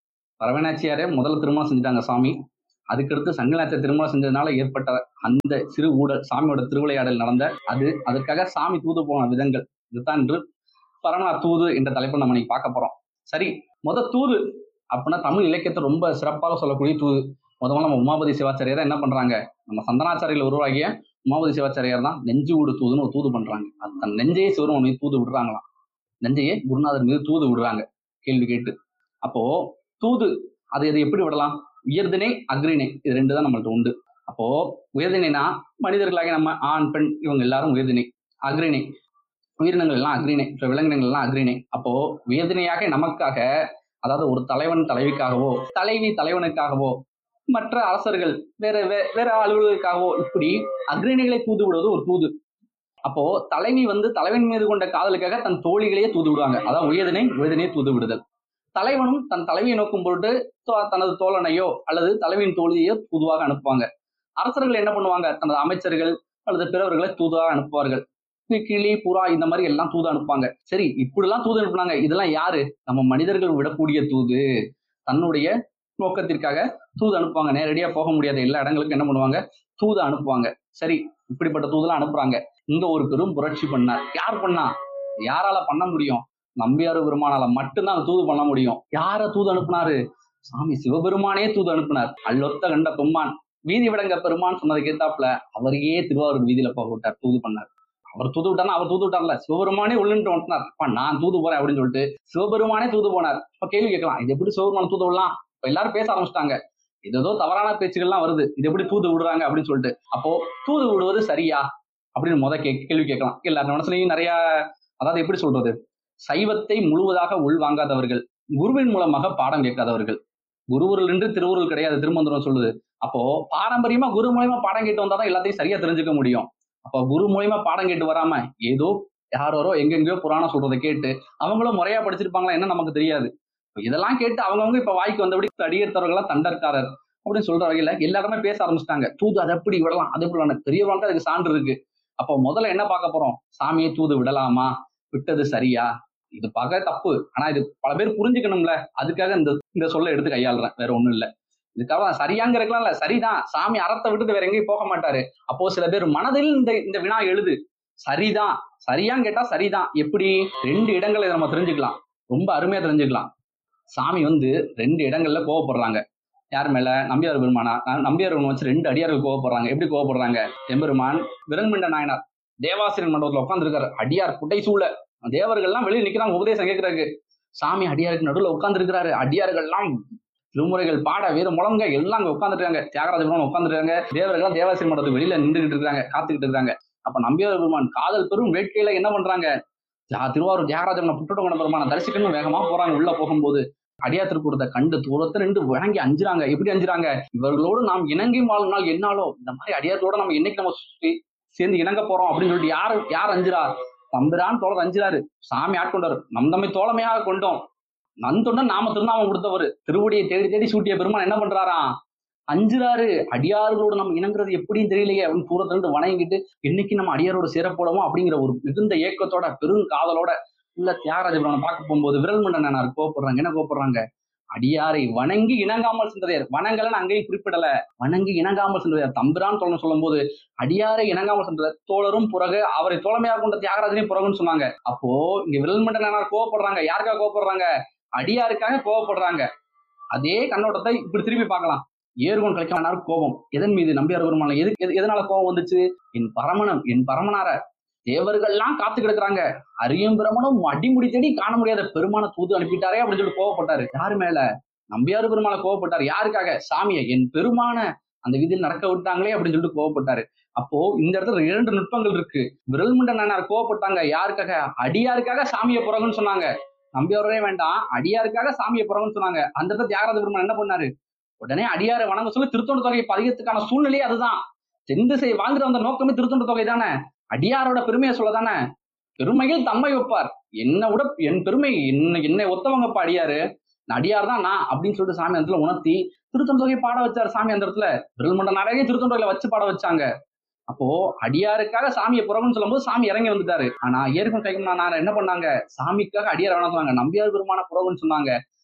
பரவனாச்சியாரே முதல்ல திருமணம் செஞ்சுட்டாங்க சாமி அதுக்கடுத்து சங்கநாச்சியார் திருமணம் செஞ்சதுனால ஏற்பட்ட அந்த சிறு ஊழல் சாமியோட திருவிளையாடல் நடந்த அது அதற்காக சாமி தூது போன விதங்கள் இதுதான் இன்று பரமனார் தூது என்ற தலைப்பை நம்ம இன்னைக்கு பார்க்க போறோம் சரி முத தூது அப்படின்னா தமிழ் இலக்கியத்தை ரொம்ப சிறப்பாக சொல்லக்கூடிய தூது முதல்ல நம்ம உமாபதி சிவாச்சாரியார் என்ன பண்றாங்க நம்ம சந்தனாச்சாரியில் உருவாகிய உமாபதி சிவாச்சாரியார் தான் நெஞ்சு விடு தூதுன்னு ஒரு தூது பண்றாங்க அது தன் நெஞ்சையே சிவருமன் மீது தூது விடுறாங்களாம் நெஞ்சையே குருநாதர் மீது தூது விடுறாங்க கேள்வி கேட்டு அப்போ தூது அது இது எப்படி விடலாம் உயர்திணை அக்ரிணை இது ரெண்டு தான் நம்மள்ட்ட உண்டு அப்போ உயர்திணைனா மனிதர்களாக நம்ம ஆண் பெண் இவங்க எல்லாரும் உயர்திணை அக்ரிணை உயிரினங்கள் எல்லாம் அக்ரிணை இப்ப விலங்கினங்கள் எல்லாம் அக்ரிணை அப்போ உயர்திணையாக நமக்காக அதாவது ஒரு தலைவன் தலைவிக்காகவோ தலைவி தலைவனுக்காகவோ மற்ற அரசர்கள் வேற வே- வேற அலுவலர்களுக்காகவோ இப்படி அக்ரிணிகளை தூது விடுவது ஒரு தூது அப்போ தலைவி வந்து தலைவன் மீது கொண்ட காதலுக்காக தன் தோழிகளையே தூது விடுவாங்க அதான் உயர்தினை உயர்தினை தூது விடுதல் தலைவனும் தன் தலைவியை நோக்கும் பொருட்டு தோ- தனது தோழனையோ அல்லது தலைவியின் தோழியையோ தூதுவாக அனுப்புவாங்க அரசர்கள் என்ன பண்ணுவாங்க தனது அமைச்சர்கள் அல்லது பிறவர்களை தூதுவாக அனுப்புவார்கள் கி- கிளி புறா இந்த மாதிரி எல்லாம் தூது அனுப்புவாங்க சரி இப்படிலாம் தூது அனுப்புனாங்க இதெல்லாம் யாரு நம்ம மனிதர்கள் விடக்கூடிய தூது தன்னுடைய நோக்கத்திற்காக தூது அனுப்புவாங்க நேரடியா போக முடியாத எல்லா இடங்களுக்கும் என்ன பண்ணுவாங்க தூது அனுப்புவாங்க சரி இப்படிப்பட்ட தூதெல்லாம் அனுப்புறாங்க இங்க ஒரு பெரும் புரட்சி பண்ணார் யார் பண்ணா யாரால பண்ண முடியும் நம்பியார் பெருமானால மட்டும்தான் அந்த தூது பண்ண முடியும் யார தூது அனுப்புனாரு சாமி சிவபெருமானே தூது அனுப்புனார் அல்லொத்த கண்ட பெம்மான் வீதி விடங்க பெருமான் சொன்னதை கேட்டாப்புல அவரையே திருவாரூர் வீதியில போக விட்டார் தூது பண்ணார் அவர் தூது விட்டார்னா அவர் தூது விட்டார்ல சிவபெருமானே உள்ளிட்டு வந்துட்டார் அப்ப நான் தூது போறேன் அப்படின்னு சொல்லிட்டு சிவபெருமானே தூது போனார் இப்ப கேள்வி கேட்கலாம் இது எப்படி சிவபெருமான் தூது விடலாம் இப்ப எல்லாரும் பேச ஆரம்பிச்சிட்டாங்க ஏதோ தவறான பேச்சுகள்லாம் வருது இது எப்படி தூது விடுறாங்க அப்படின்னு சொல்லிட்டு அப்போ தூது விடுவது சரியா அப்படின்னு முத கே கேள்வி கேட்கலாம் எல்லார் மனசுலயும் நிறைய அதாவது எப்படி சொல்றது சைவத்தை முழுவதாக உள்வாங்காதவர்கள் குருவின் மூலமாக பாடம் கேட்காதவர்கள் குருவருள் என்று திருவுருள் கிடையாது திருமந்திரம் சொல்லுது அப்போ பாரம்பரியமா குரு மூலியமா பாடம் கேட்டு வந்தாதான் எல்லாத்தையும் சரியா தெரிஞ்சுக்க முடியும் அப்போ குரு மூலியமா பாடம் கேட்டு வராம ஏதோ யாரோரோ எங்கெங்கயோ புராணம் சொல்றதை கேட்டு அவங்களும் முறையா படிச்சிருப்பாங்களா என்ன நமக்கு தெரியாது இப்ப இதெல்லாம் கேட்டு அவங்கவங்க இப்ப வாய்க்கு வந்தபடி அடியெடுத்தவர்களா தண்டற்காரர் அப்படின்னு சொல்ற வகையில எல்லாருமே பேச ஆரம்பிச்சிட்டாங்க தூது அதை எப்படி விடலாம் அது எப்படி விடலாம் பெரியவங்க அதுக்கு சான்று இருக்கு அப்போ முதல்ல என்ன பார்க்க போறோம் சாமியை தூது விடலாமா விட்டது சரியா இது பார்க்க தப்பு ஆனா இது பல பேர் புரிஞ்சுக்கணும்ல அதுக்காக இந்த இந்த சொல்ல எடுத்து கையாளுறேன் வேற ஒண்ணும் இல்ல இதுக்காக தான் சரியாங்கிறதுலாம் இல்ல சரிதான் சாமி அறத்தை விட்டுட்டு வேற எங்கேயும் போக மாட்டாரு அப்போ சில பேர் மனதில் இந்த இந்த வினா எழுது சரிதான் சரியான்னு கேட்டா சரிதான் எப்படி ரெண்டு இடங்களை நம்ம தெரிஞ்சுக்கலாம் ரொம்ப அருமையா தெரிஞ்சுக்கலாம் சாமி வந்து ரெண்டு இடங்கள்ல கோவப்படுறாங்க யார் மேல நம்பியார் பெருமானா ந- நம்பியார் பெருமான் வச்சு ரெண்டு அடியார்கள் கோவப்படுறாங்க எப்படி கோவப்படுறாங்க எம்பெருமான் விரண்மிண்ட நாயனார் தேவாசிரியர் மண்டபத்துல உட்காந்துருக்காரு அடியார் குட்டை சூழ தேவர்கள்லாம் வெளியே நிக்கிறாங்க உபதேசம் கேட்கறாரு சாமி அடியாருக்கு நடுவுல உட்கார்ந்துருக்கிறாரு அடியார்கள் எல்லாம் திருமுறைகள் பாட வீர முழங்க எல்லாம் அங்க உட்காந்துருக்காங்க தியாகராஜ பெருமான் உட்காந்துருக்காங்க தேவர்கள் தேவாசிரியர் மண்டபத்துக்கு வெளியில நின்றுகிட்டு இருக்காங்க காத்துக்கிட்டு இருக்காங்க அப்ப நம்பியார் பெருமான் காதல் பெரும் வேட்கையில என்ன பண்றாங்க தியா- திருவாரூர் தியாகராஜ பெருமான் புட்டுடகோண பெருமான தரிசிக்கணும் வேகமா போறாங்க உள்ள போகும்போது அடியார் திருக்கூடத்தை கண்டு தூரத்தை நின்று வணங்கி அஞ்சுறாங்க எப்படி அஞ்சுறாங்க இவர்களோடு நாம் இணங்கி வாழும் நாள் என்னாலோ இந்த மாதிரி அடியார்களோட நம்ம என்னைக்கு நம்ம சே- சேர்ந்து இணங்க போறோம் அப்படின்னு சொல்லிட்டு யாரு யார் அஞ்சுறா தம்பிரான் தோழர் அஞ்சுறாரு சாமி ஆட்கொண்டாரு நம் தம்மை தோழமையாக கொண்டோம் நந்தொண்டன் நாம திருநாமம் கொடுத்தவர் திருவடியை தேடி தேடி சூட்டிய பெருமான் என்ன பண்றாராம் அஞ்சுறாரு அடியார்களோடு நம்ம இணங்குறது எப்படின்னு தெரியலையே அப்படின்னு தூரத்துல இருந்து வணங்கிட்டு என்னைக்கு நம்ம அடியாரோட சேரப்போடுமோ அப்படிங்கிற ஒரு மிகுந்த ஏக்கத்தோட பெரும் காதலோட இல்ல தியாகராஜ பெருமானை பார்க்க போகும்போது விரல் மண்டனார் கோவப்படுறாங்க என்ன கோவப்படுறாங்க அடியாரை வணங்கி இணங்காமல் சென்றதையார் வணங்கலன்னு அங்கேயும் குறிப்பிடல வணங்கி இணங்காமல் சென்றதையார் தம்பிரான் தோழன் சொல்லும் போது அடியாரை இணங்காமல் சென்றதார் தோழரும் புறகு அவரை தோழமையாக கொண்ட தியாகராஜனையும் புறகுன்னு சொன்னாங்க அப்போ இங்க விரல் மண்டனார் கோவப்படுறாங்க யாருக்காக கோவப்படுறாங்க அடியாருக்காக கோவப்படுறாங்க அதே கண்ணோட்டத்தை இப்படி திருப்பி பார்க்கலாம் ஏர்கோன் கலைக்கானார் கோபம் எதன் மீது நம்பியார் பெருமாள் எது எது- எதனால கோபம் வந்துச்சு என் பரமணம் என் பரமனார தேவர்கள்லாம் காத்து கிடக்குறாங்க அரியும் பிரமனும் அடிமுடி தேடி காண முடியாத பெருமான தூது அனுப்பிட்டாரே அப்படின்னு சொல்லி கோவப்பட்டாரு யாரு மேல நம்பியார் பெருமாளை கோவப்பட்டாரு யாருக்காக சாமியை என் பெருமான அந்த விதியில் நடக்க விட்டாங்களே அப்படின்னு சொல்லிட்டு கோவப்பட்டாரு அப்போ இந்த இடத்துல இரண்டு நுட்பங்கள் இருக்கு விரல்முண்ட நானார் கோவப்பட்டாங்க யாருக்காக அடியாருக்காக சாமியை புறகுன்னு சொன்னாங்க நம்பியாரே வேண்டாம் அடியாருக்காக சாமியை புறகுன்னு சொன்னாங்க அந்த இடத்துல தியாகராஜ பெருமான் என்ன பண்ணாரு உடனே அடியாரை வணங்க சொல்லி திருத்தொண்டு தொகை பதிகத்துக்கான சூழ்நிலையே அதுதான் தென் திசை வாழ்ந்துட்டு வந்த நோக்கமே திருத்தொண்டு தொகை தானே அடியாரோட பெருமையை சொல்லதானே பெருமையில் தம்மை வைப்பார் என்னை விட என் பெருமை என்ன என்னை ஒத்தவங்கப்பா அடியாரு நான் அடியார் தான் நான் அப்படின்னு சொல்லிட்டு சாமி அந்த இடத்துல உணர்த்தி திருத்தொண்டு தொகை பாட வச்சார் சாமி அந்த இடத்துல விரல்மண்ட நிறைய திருத்தொண்டு தொகையில வச்சு பாட வச்சாங்க அப்போ அடியாருக்காக சாமியை புறகுன்னு சொல்லும்போது சாமி இறங்கி வந்துட்டாரு ஆனா ஏற்கனவே கைக்கும் நான் என்ன பண்ணாங்க சாமிக்காக அடியார் வேணாம் சொன்னாங்க நம்பியார் பெருமான புறகுன்னு சொன்னாங்க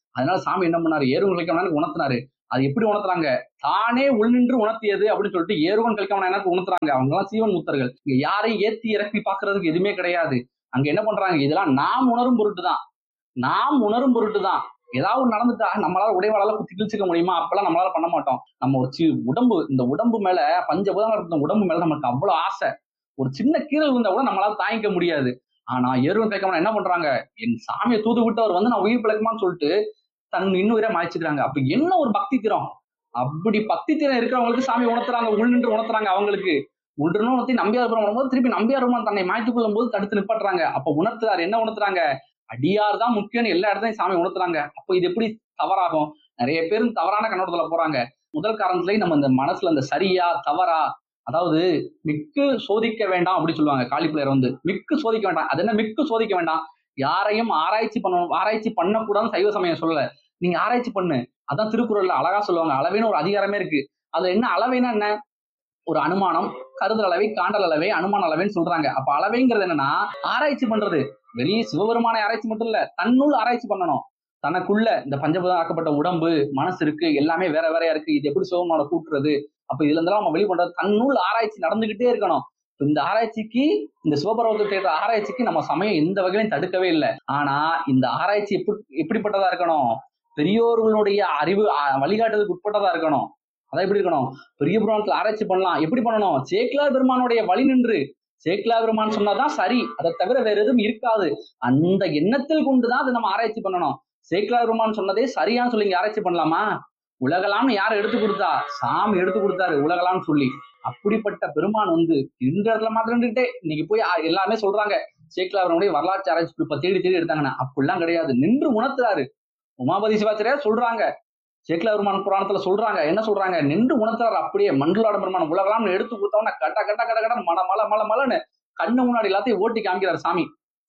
அதனால சாமி என்ன பண்ணாரு ஏறுவன் கழிக்கவனான்னு உணர்த்தினாரு அது எப்படி உணர்த்துறாங்க தானே உள்நின்று உணர்த்தியது அப்படின்னு சொல்லிட்டு ஏறுவன் கழிக்கவன எனக்கு உணர்த்துறாங்க அவங்க எல்லாம் சீவன் முத்தர்கள் இங்க யாரையும் ஏத்தி இறக்கி பாக்குறதுக்கு எதுவுமே கிடையாது அங்க என்ன பண்றாங்க இதெல்லாம் நாம் உணரும் பொருட்டு தான் நாம் உணரும் பொருட்டு தான் ஏதாவது ஒண்ணு நடந்துட்டா நம்மளால உடைவாளால குத்தி கிழிச்சுக்க முடியுமா அப்பெல்லாம் நம்மளால பண்ண மாட்டோம் நம்ம ஒரு சி உடம்பு இந்த உடம்பு மேல பஞ்சபூதங்கள் இருக்க உடம்பு மேல நமக்கு அவ்வளவு ஆசை ஒரு சின்ன கீரல் இருந்தா கூட நம்மளால தாங்கிக்க முடியாது ஆனா எருவன் கேட்காம என்ன பண்றாங்க என் சாமியை தூது விட்டவர் வந்து நான் உயிர் பிழைக்குமான்னு சொல்லிட்டு தன் இன்னுயிரை மாய்ச்சிக்கிறாங்க அப்ப என்ன ஒரு பக்தி திறம் அப்படி பக்தி திறம் இருக்கிறவங்களுக்கு சாமி உணர்த்துறாங்க உள்நின்று உணர்த்துறாங்க அவங்களுக்கு ஒன்றுன்னு உணர்த்தி நம்பியார் பெருமான் வரும்போது திருப்பி நம்பியார் பெருமான் தன்னை மாய்த்து கொள்ளும் போது தடுத்து நிப்பாட்டுறாங்க அப்ப உணர்த்துறாரு என்ன உணர்த்துறாங்க அடியார் தான் முக்கியம்னு எல்லா இடத்தையும் சாமி உணர்த்துறாங்க அப்போ இது எப்படி தவறாகும் நிறைய பேர் தவறான கண்ணோட்டத்துல போறாங்க முதல் காரணத்திலேயே நம்ம இந்த மனசுல இந்த சரியா தவறா அதாவது மிக்கு சோதிக்க வேண்டாம் அப்படி சொல்லுவாங்க காலிப்பிள்ளையர் வந்து மிக்கு சோதிக்க வேண்டாம் அது என்ன மிக்கு சோதிக்க வேண்டாம் யாரையும் ஆராய்ச்சி பண்ணணும் ஆராய்ச்சி பண்ணக்கூடாதுன்னு சைவ சமயம் சொல்லல நீங்க ஆராய்ச்சி பண்ணு அதான் திருக்குறள்ல அழகா சொல்லுவாங்க அளவைன்னு ஒரு அதிகாரமே இருக்கு அதுல என்ன அளவைன்னா என்ன ஒரு அனுமானம் கருதல் அளவை காண்டல் அளவை அனுமான அளவைன்னு சொல்றாங்க அப்ப அளவைங்கிறது என்னன்னா ஆராய்ச்சி பண்றது வெளியே சிவபெருமான ஆராய்ச்சி மட்டும் இல்ல தன்னுள் ஆராய்ச்சி பண்ணணும் தனக்குள்ள இந்த பஞ்சபூதம் ஆக்கப்பட்ட உடம்பு மனசு இருக்கு எல்லாமே வேற வேறையா இருக்கு இது எப்படி சிவபெருமான கூட்டுறது அப்ப இதுல இருந்தாலும் நம்ம வெளிப்பண்றது தன்னுள் ஆராய்ச்சி நடந்துகிட்டே இருக்கணும் இந்த ஆராய்ச்சிக்கு இந்த சிவபர்வத்தை தேடுற ஆராய்ச்சிக்கு நம்ம சமயம் எந்த வகையிலும் தடுக்கவே இல்லை ஆனா இந்த ஆராய்ச்சி எப்படி எப்படிப்பட்டதா இருக்கணும் பெரியோர்களுடைய அறிவு ஆ- வழிகாட்டுதலுக்கு உட்பட்டதா இருக்கணும் அதான் எப்படி இருக்கணும் பெரிய புராணத்துல ஆராய்ச்சி பண்ணலாம் எப்படி பண்ணணும் சேக்கிலார் பெருமானுடைய வழி நின்று சேக்கிலார் பெருமான் சொன்னாதான் சரி அதை தவிர வேற எதுவும் இருக்காது அந்த எண்ணத்தில் கொண்டுதான் அதை நம்ம ஆராய்ச்சி பண்ணணும் சேக்கிலார் பெருமான் சொன்னதே சரியான்னு சொல்லி இங்க ஆராய்ச்சி பண்ணலாமா உலகலாம்னு யார் எடுத்து கொடுத்தா சாமி எடுத்து கொடுத்தாரு உலகலாம்னு சொல்லி அப்படிப்பட்ட பெருமான் வந்து இந்த இடத்துல மாத்திரம் இருந்துகிட்டே இன்னைக்கு போய் ஆ- எல்லாமே சொல்றாங்க சேக்கிலாவரனுடைய வரலாற்று ஆராய்ச்சி குறிப்பை தேடி தேடி எடுத்தாங்கன்னா அப்படிலாம் கிடையாது நின்று உணர்த்துறாரு உமாபதி சிவாச்சாரியார் சொல்றாங்க சேக்கிலாவருமான புராணத்துல சொல்றாங்க என்ன சொல்றாங்க நின்று உணர்த்துறாரு அப்படியே மண்டலாட பெருமான் உலகலாம்னு எடுத்து கொடுத்தவன கட்ட கட்ட கட்ட கட்ட மல மல மல மலன்னு கண்ணு முன்னாடி எல்லாத்தையும் ஓட்டி காமிக்கிறார் சாமி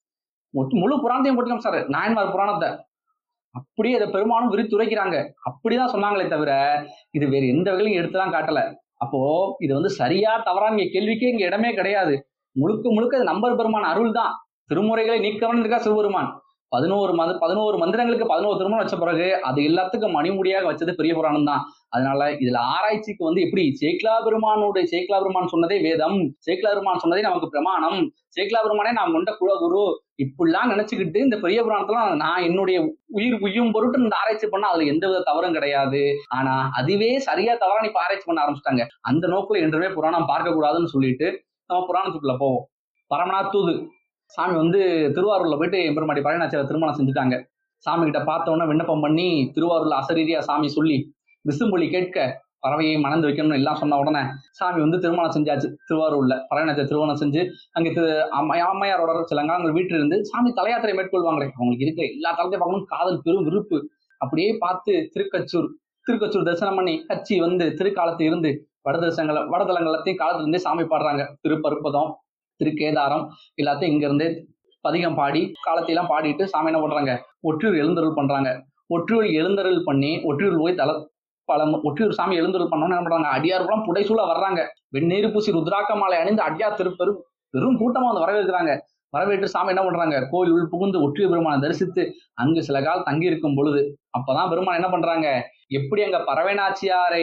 மொத்த- முழு புராணத்தையும் போட்டு காமிச்சாரு நாயன்மார் புராணத்தை அப்படியே இதை பெருமானும் விரித்துரைக்கிறாங்க அப்படிதான் சொன்னாங்களே தவிர இது வேற எந்த வகையிலும் எடுத்துலாம் காட்டல அப்போ இது வந்து சரியா தவறா இங்க கேள்விக்கே இங்க இடமே கிடையாது முழுக்க முழுக்க இது நம்பர் பெருமான் அருள் தான் திருமுறைகளை நீக்கவன் இருக்கா சிவபெருமான் பதினோரு மத பதினோரு மந்திரங்களுக்கு பதினோரு திருமணம் வச்ச பிறகு அது எல்லாத்துக்கும் மணிமுடியாக வச்சது பெரிய புராணம் தான் அதனால இதுல ஆராய்ச்சிக்கு வந்து எப்படி சேக்லா பெருமானுடைய சேக்லா பெருமான் சொன்னதே வேதம் சேக்லா பெருமான் சொன்னதே நமக்கு பிரமாணம் சேக்லா பெருமானே நான் கொண்ட குலகுரு இப்படிலாம் நினைச்சுக்கிட்டு இந்த பெரிய புராணத்துல நான் என்னுடைய உயிர் உய்யும் பொருட்டு இந்த ஆராய்ச்சி பண்ணா அதுல எந்த வித தவறும் கிடையாது ஆனா அதுவே சரியா தவறா இப்ப ஆராய்ச்சி பண்ண ஆரம்பிச்சிட்டாங்க அந்த நோக்குல என்றுமே புராணம் பார்க்க கூடாதுன்னு சொல்லிட்டு நம்ம புராணத்துக்குள்ள போவோம் பரமநாத் தூது சாமி வந்து திருவாரூர்ல போயிட்டு எம்பெருமாடி பழனாச்சியார் திருமணம் செஞ்சுட்டாங்க சாமி கிட்ட பார்த்த உடனே விண்ணப்பம் பண்ணி திருவாரூர்ல அசரீரியா சாமி சொல்லி விசும்பொலி கேட்க பறவையை மணந்து வைக்கணும்னு எல்லாம் சொன்ன உடனே சாமி வந்து திருமணம் செஞ்சாச்சு திருவாரூர்ல பழனாச்சியார் திருமணம் செஞ்சு அங்க திரு அம்மை- அம்மையாரோட சில காலங்கள் வீட்டில் இருந்து சாமி தலையாத்திரை மேற்கொள்வாங்களே அவங்களுக்கு இருக்கிற எல்லா தளத்தையும் பார்க்கணும் காதல் பெரும் விருப்பு அப்படியே பார்த்து திருக்கச்சூர் திருக்கச்சூர் தரிசனம் பண்ணி கச்சி வந்து திருக்காலத்து இருந்து வடதேசங்களை வடதலங்கள் எல்லாத்தையும் காலத்துல இருந்தே சாமி பாடுறாங்க திருப்பருப்பதம் திருக்கேதாரம் எல்லாத்தையும் இங்க இருந்தே பதிகம் பாடி காலத்தையெல்லாம் பாடிட்டு சாமி என்ன பண்றாங்க ஒற்றியூர் எழுந்தருள் பண்றாங்க ஒற்றியூர் எழுந்தருள் பண்ணி ஒற்றியூர் போய் தல பல ஒற்றியூர் சாமி எழுந்தருள் பண்ணோன்னு என்ன பண்றாங்க அடியார்களும் புடைசூழ வர்றாங்க வெந்நீர் பூசி ருத்ராக்க மாலை அணிந்து அடியார் திரு பெரும் பெரும் கூட்டமா வந்து வரவேற்கிறாங்க வரவேற்று சாமி என்ன பண்றாங்க கோயில் உள் புகுந்து ஒற்றியூர் பெருமானை தரிசித்து அங்கு சில கால் தங்கி இருக்கும் பொழுது அப்பதான் பெருமான் என்ன பண்றாங்க எப்படி அங்க பறவைநாச்சியாரை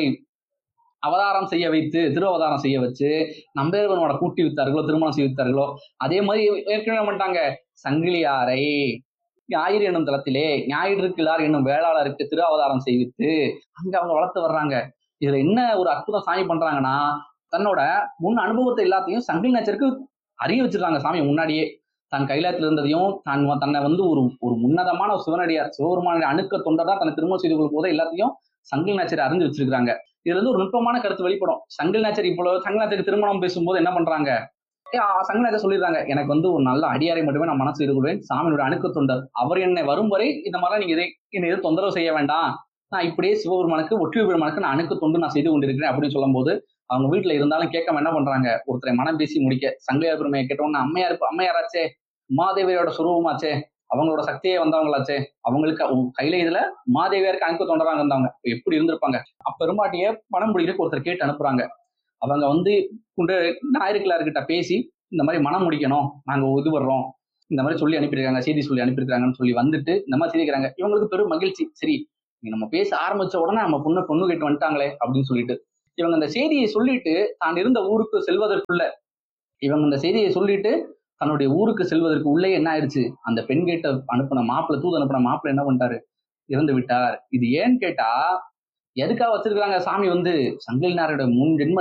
அவதாரம் செய்ய வைத்து திரு அவதாரம் செய்ய வச்சு நம்பேர்வனோட கூட்டி வித்தார்களோ திருமணம் செய்து வித்தார்களோ அதே மாதிரி ஏற்கனவே என்ன பண்ணிட்டாங்க சங்கிலியாரை ஞாயிறு என்னும் தளத்திலே ஞாயிறு கிளார் என்னும் வேளாளருக்கு திரு அவதாரம் செய்வித்து அங்க அவங்க வளர்த்து வர்றாங்க இதுல என்ன ஒரு அற்புதம் சாமி பண்றாங்கன்னா தன்னோட முன் அனுபவத்தை எல்லாத்தையும் சங்கிலி நேச்சருக்கு அறிய வச்சிருக்காங்க சாமி முன்னாடியே தன் கைலாயத்துல இருந்ததையும் தன் தன்னை வந்து ஒரு ஒரு உன்னதமான ஒரு சிவனடியார் சிவபெருமானுடைய அணுக்க தொண்டர் தான் தன்னை திருமணம் செய்து கொள்ளும் போது எல்லாத்தையும் சங்கிலி நாச்சர் அறிஞ்சு வச்சிருக்காங்க இதுல இருந்து ஒரு நுட்பமான கருத்து வெளிப்படும் சங்கிலி நாச்சர் இப்போ சங்கிலி நாச்சருக்கு திருமணம் பேசும்போது என்ன பண்றாங்க ஏ, ஆ, சங்கிலி நாச்சர் சொல்லிடுறாங்க எனக்கு வந்து ஒரு நல்ல அடியாரை மட்டுமே நான் மனசு கொள்வேன் சாமியோட அணுக்க தொண்டர் அவர் என்னை வரும் வரை இந்த மாதிரிலாம் நீங்க இதை என்னை எதுவும் தொந்தரவு செய்ய வேண்டாம் நான் இப்படியே சிவபெருமானுக்கு ஒற்றி பெருமானுக்கு நான் அணுக்க தொண்டு நான் செய்து கொண்டிருக்கிறேன் அப்படின்னு சொல்லும்போது அவங்க வீட்டுல இருந்தாலும் கேட்காம என்ன பண்றாங்க ஒருத்தரை மனம் பேசி முடிக்க சங்கிலியார் பெருமையை கேட்டோம்னா அம்மையார் அம்மையாராச்சே உமாதேவியோட சுரூபமாச்சே அவங்களோட சக்தியே வந்தவங்களாச்சே அவங்களுக்கு அவங்க கையில இதுல உமாதேவியாருக்கு அனுப்ப தோன்றறாங்க இருந்தாங்க இப்ப எப்படி இருந்திருப்பாங்க அப்ப பெருமாட்டிய பணம் முடிக்கிறதுக்கு ஒருத்தர் கேட்டு அனுப்புறாங்க அவங்க வந்து குண்டு நாயருக்கிளார்கிட்ட பேசி இந்த மாதிரி மனம் முடிக்கணும் நாங்க இது வர்றோம் இந்த மாதிரி சொல்லி அனுப்பியிருக்காங்க செய்தி சொல்லி அனுப்பியிருக்காங்கன்னு சொல்லி வந்துட்டு இந்த மாதிரி செய்திக்கிறாங்க இவங்களுக்கு பெரும் மகிழ்ச்சி சரி இங்க நம்ம பேச ஆரம்பிச்ச உடனே நம்ம பொண்ணு பொண்ணு கேட்டு வந்துட்டாங்களே அப்படின்னு சொல்லிட்டு இவங்க அந்த செய்தியை சொல்லிட்டு தான் இருந்த ஊருக்கு செல்வதற்குள்ள இவங்க இந்த செய்தியை சொல்லிட்டு தன்னுடைய ஊருக்கு செல்வதற்கு உள்ளே என்ன ஆயிடுச்சு அந்த பெண் கேட்ட அனுப்பின மாப்பிள்ளை தூது அனுப்பின மாப்பிள்ளை என்ன பண்ணிட்டாரு இறந்து விட்டார் இது ஏன்னு கேட்டா எதுக்காக வச்சிருக்காங்க சாமி வந்து சங்கிலினாரோட முன் ஜென்ம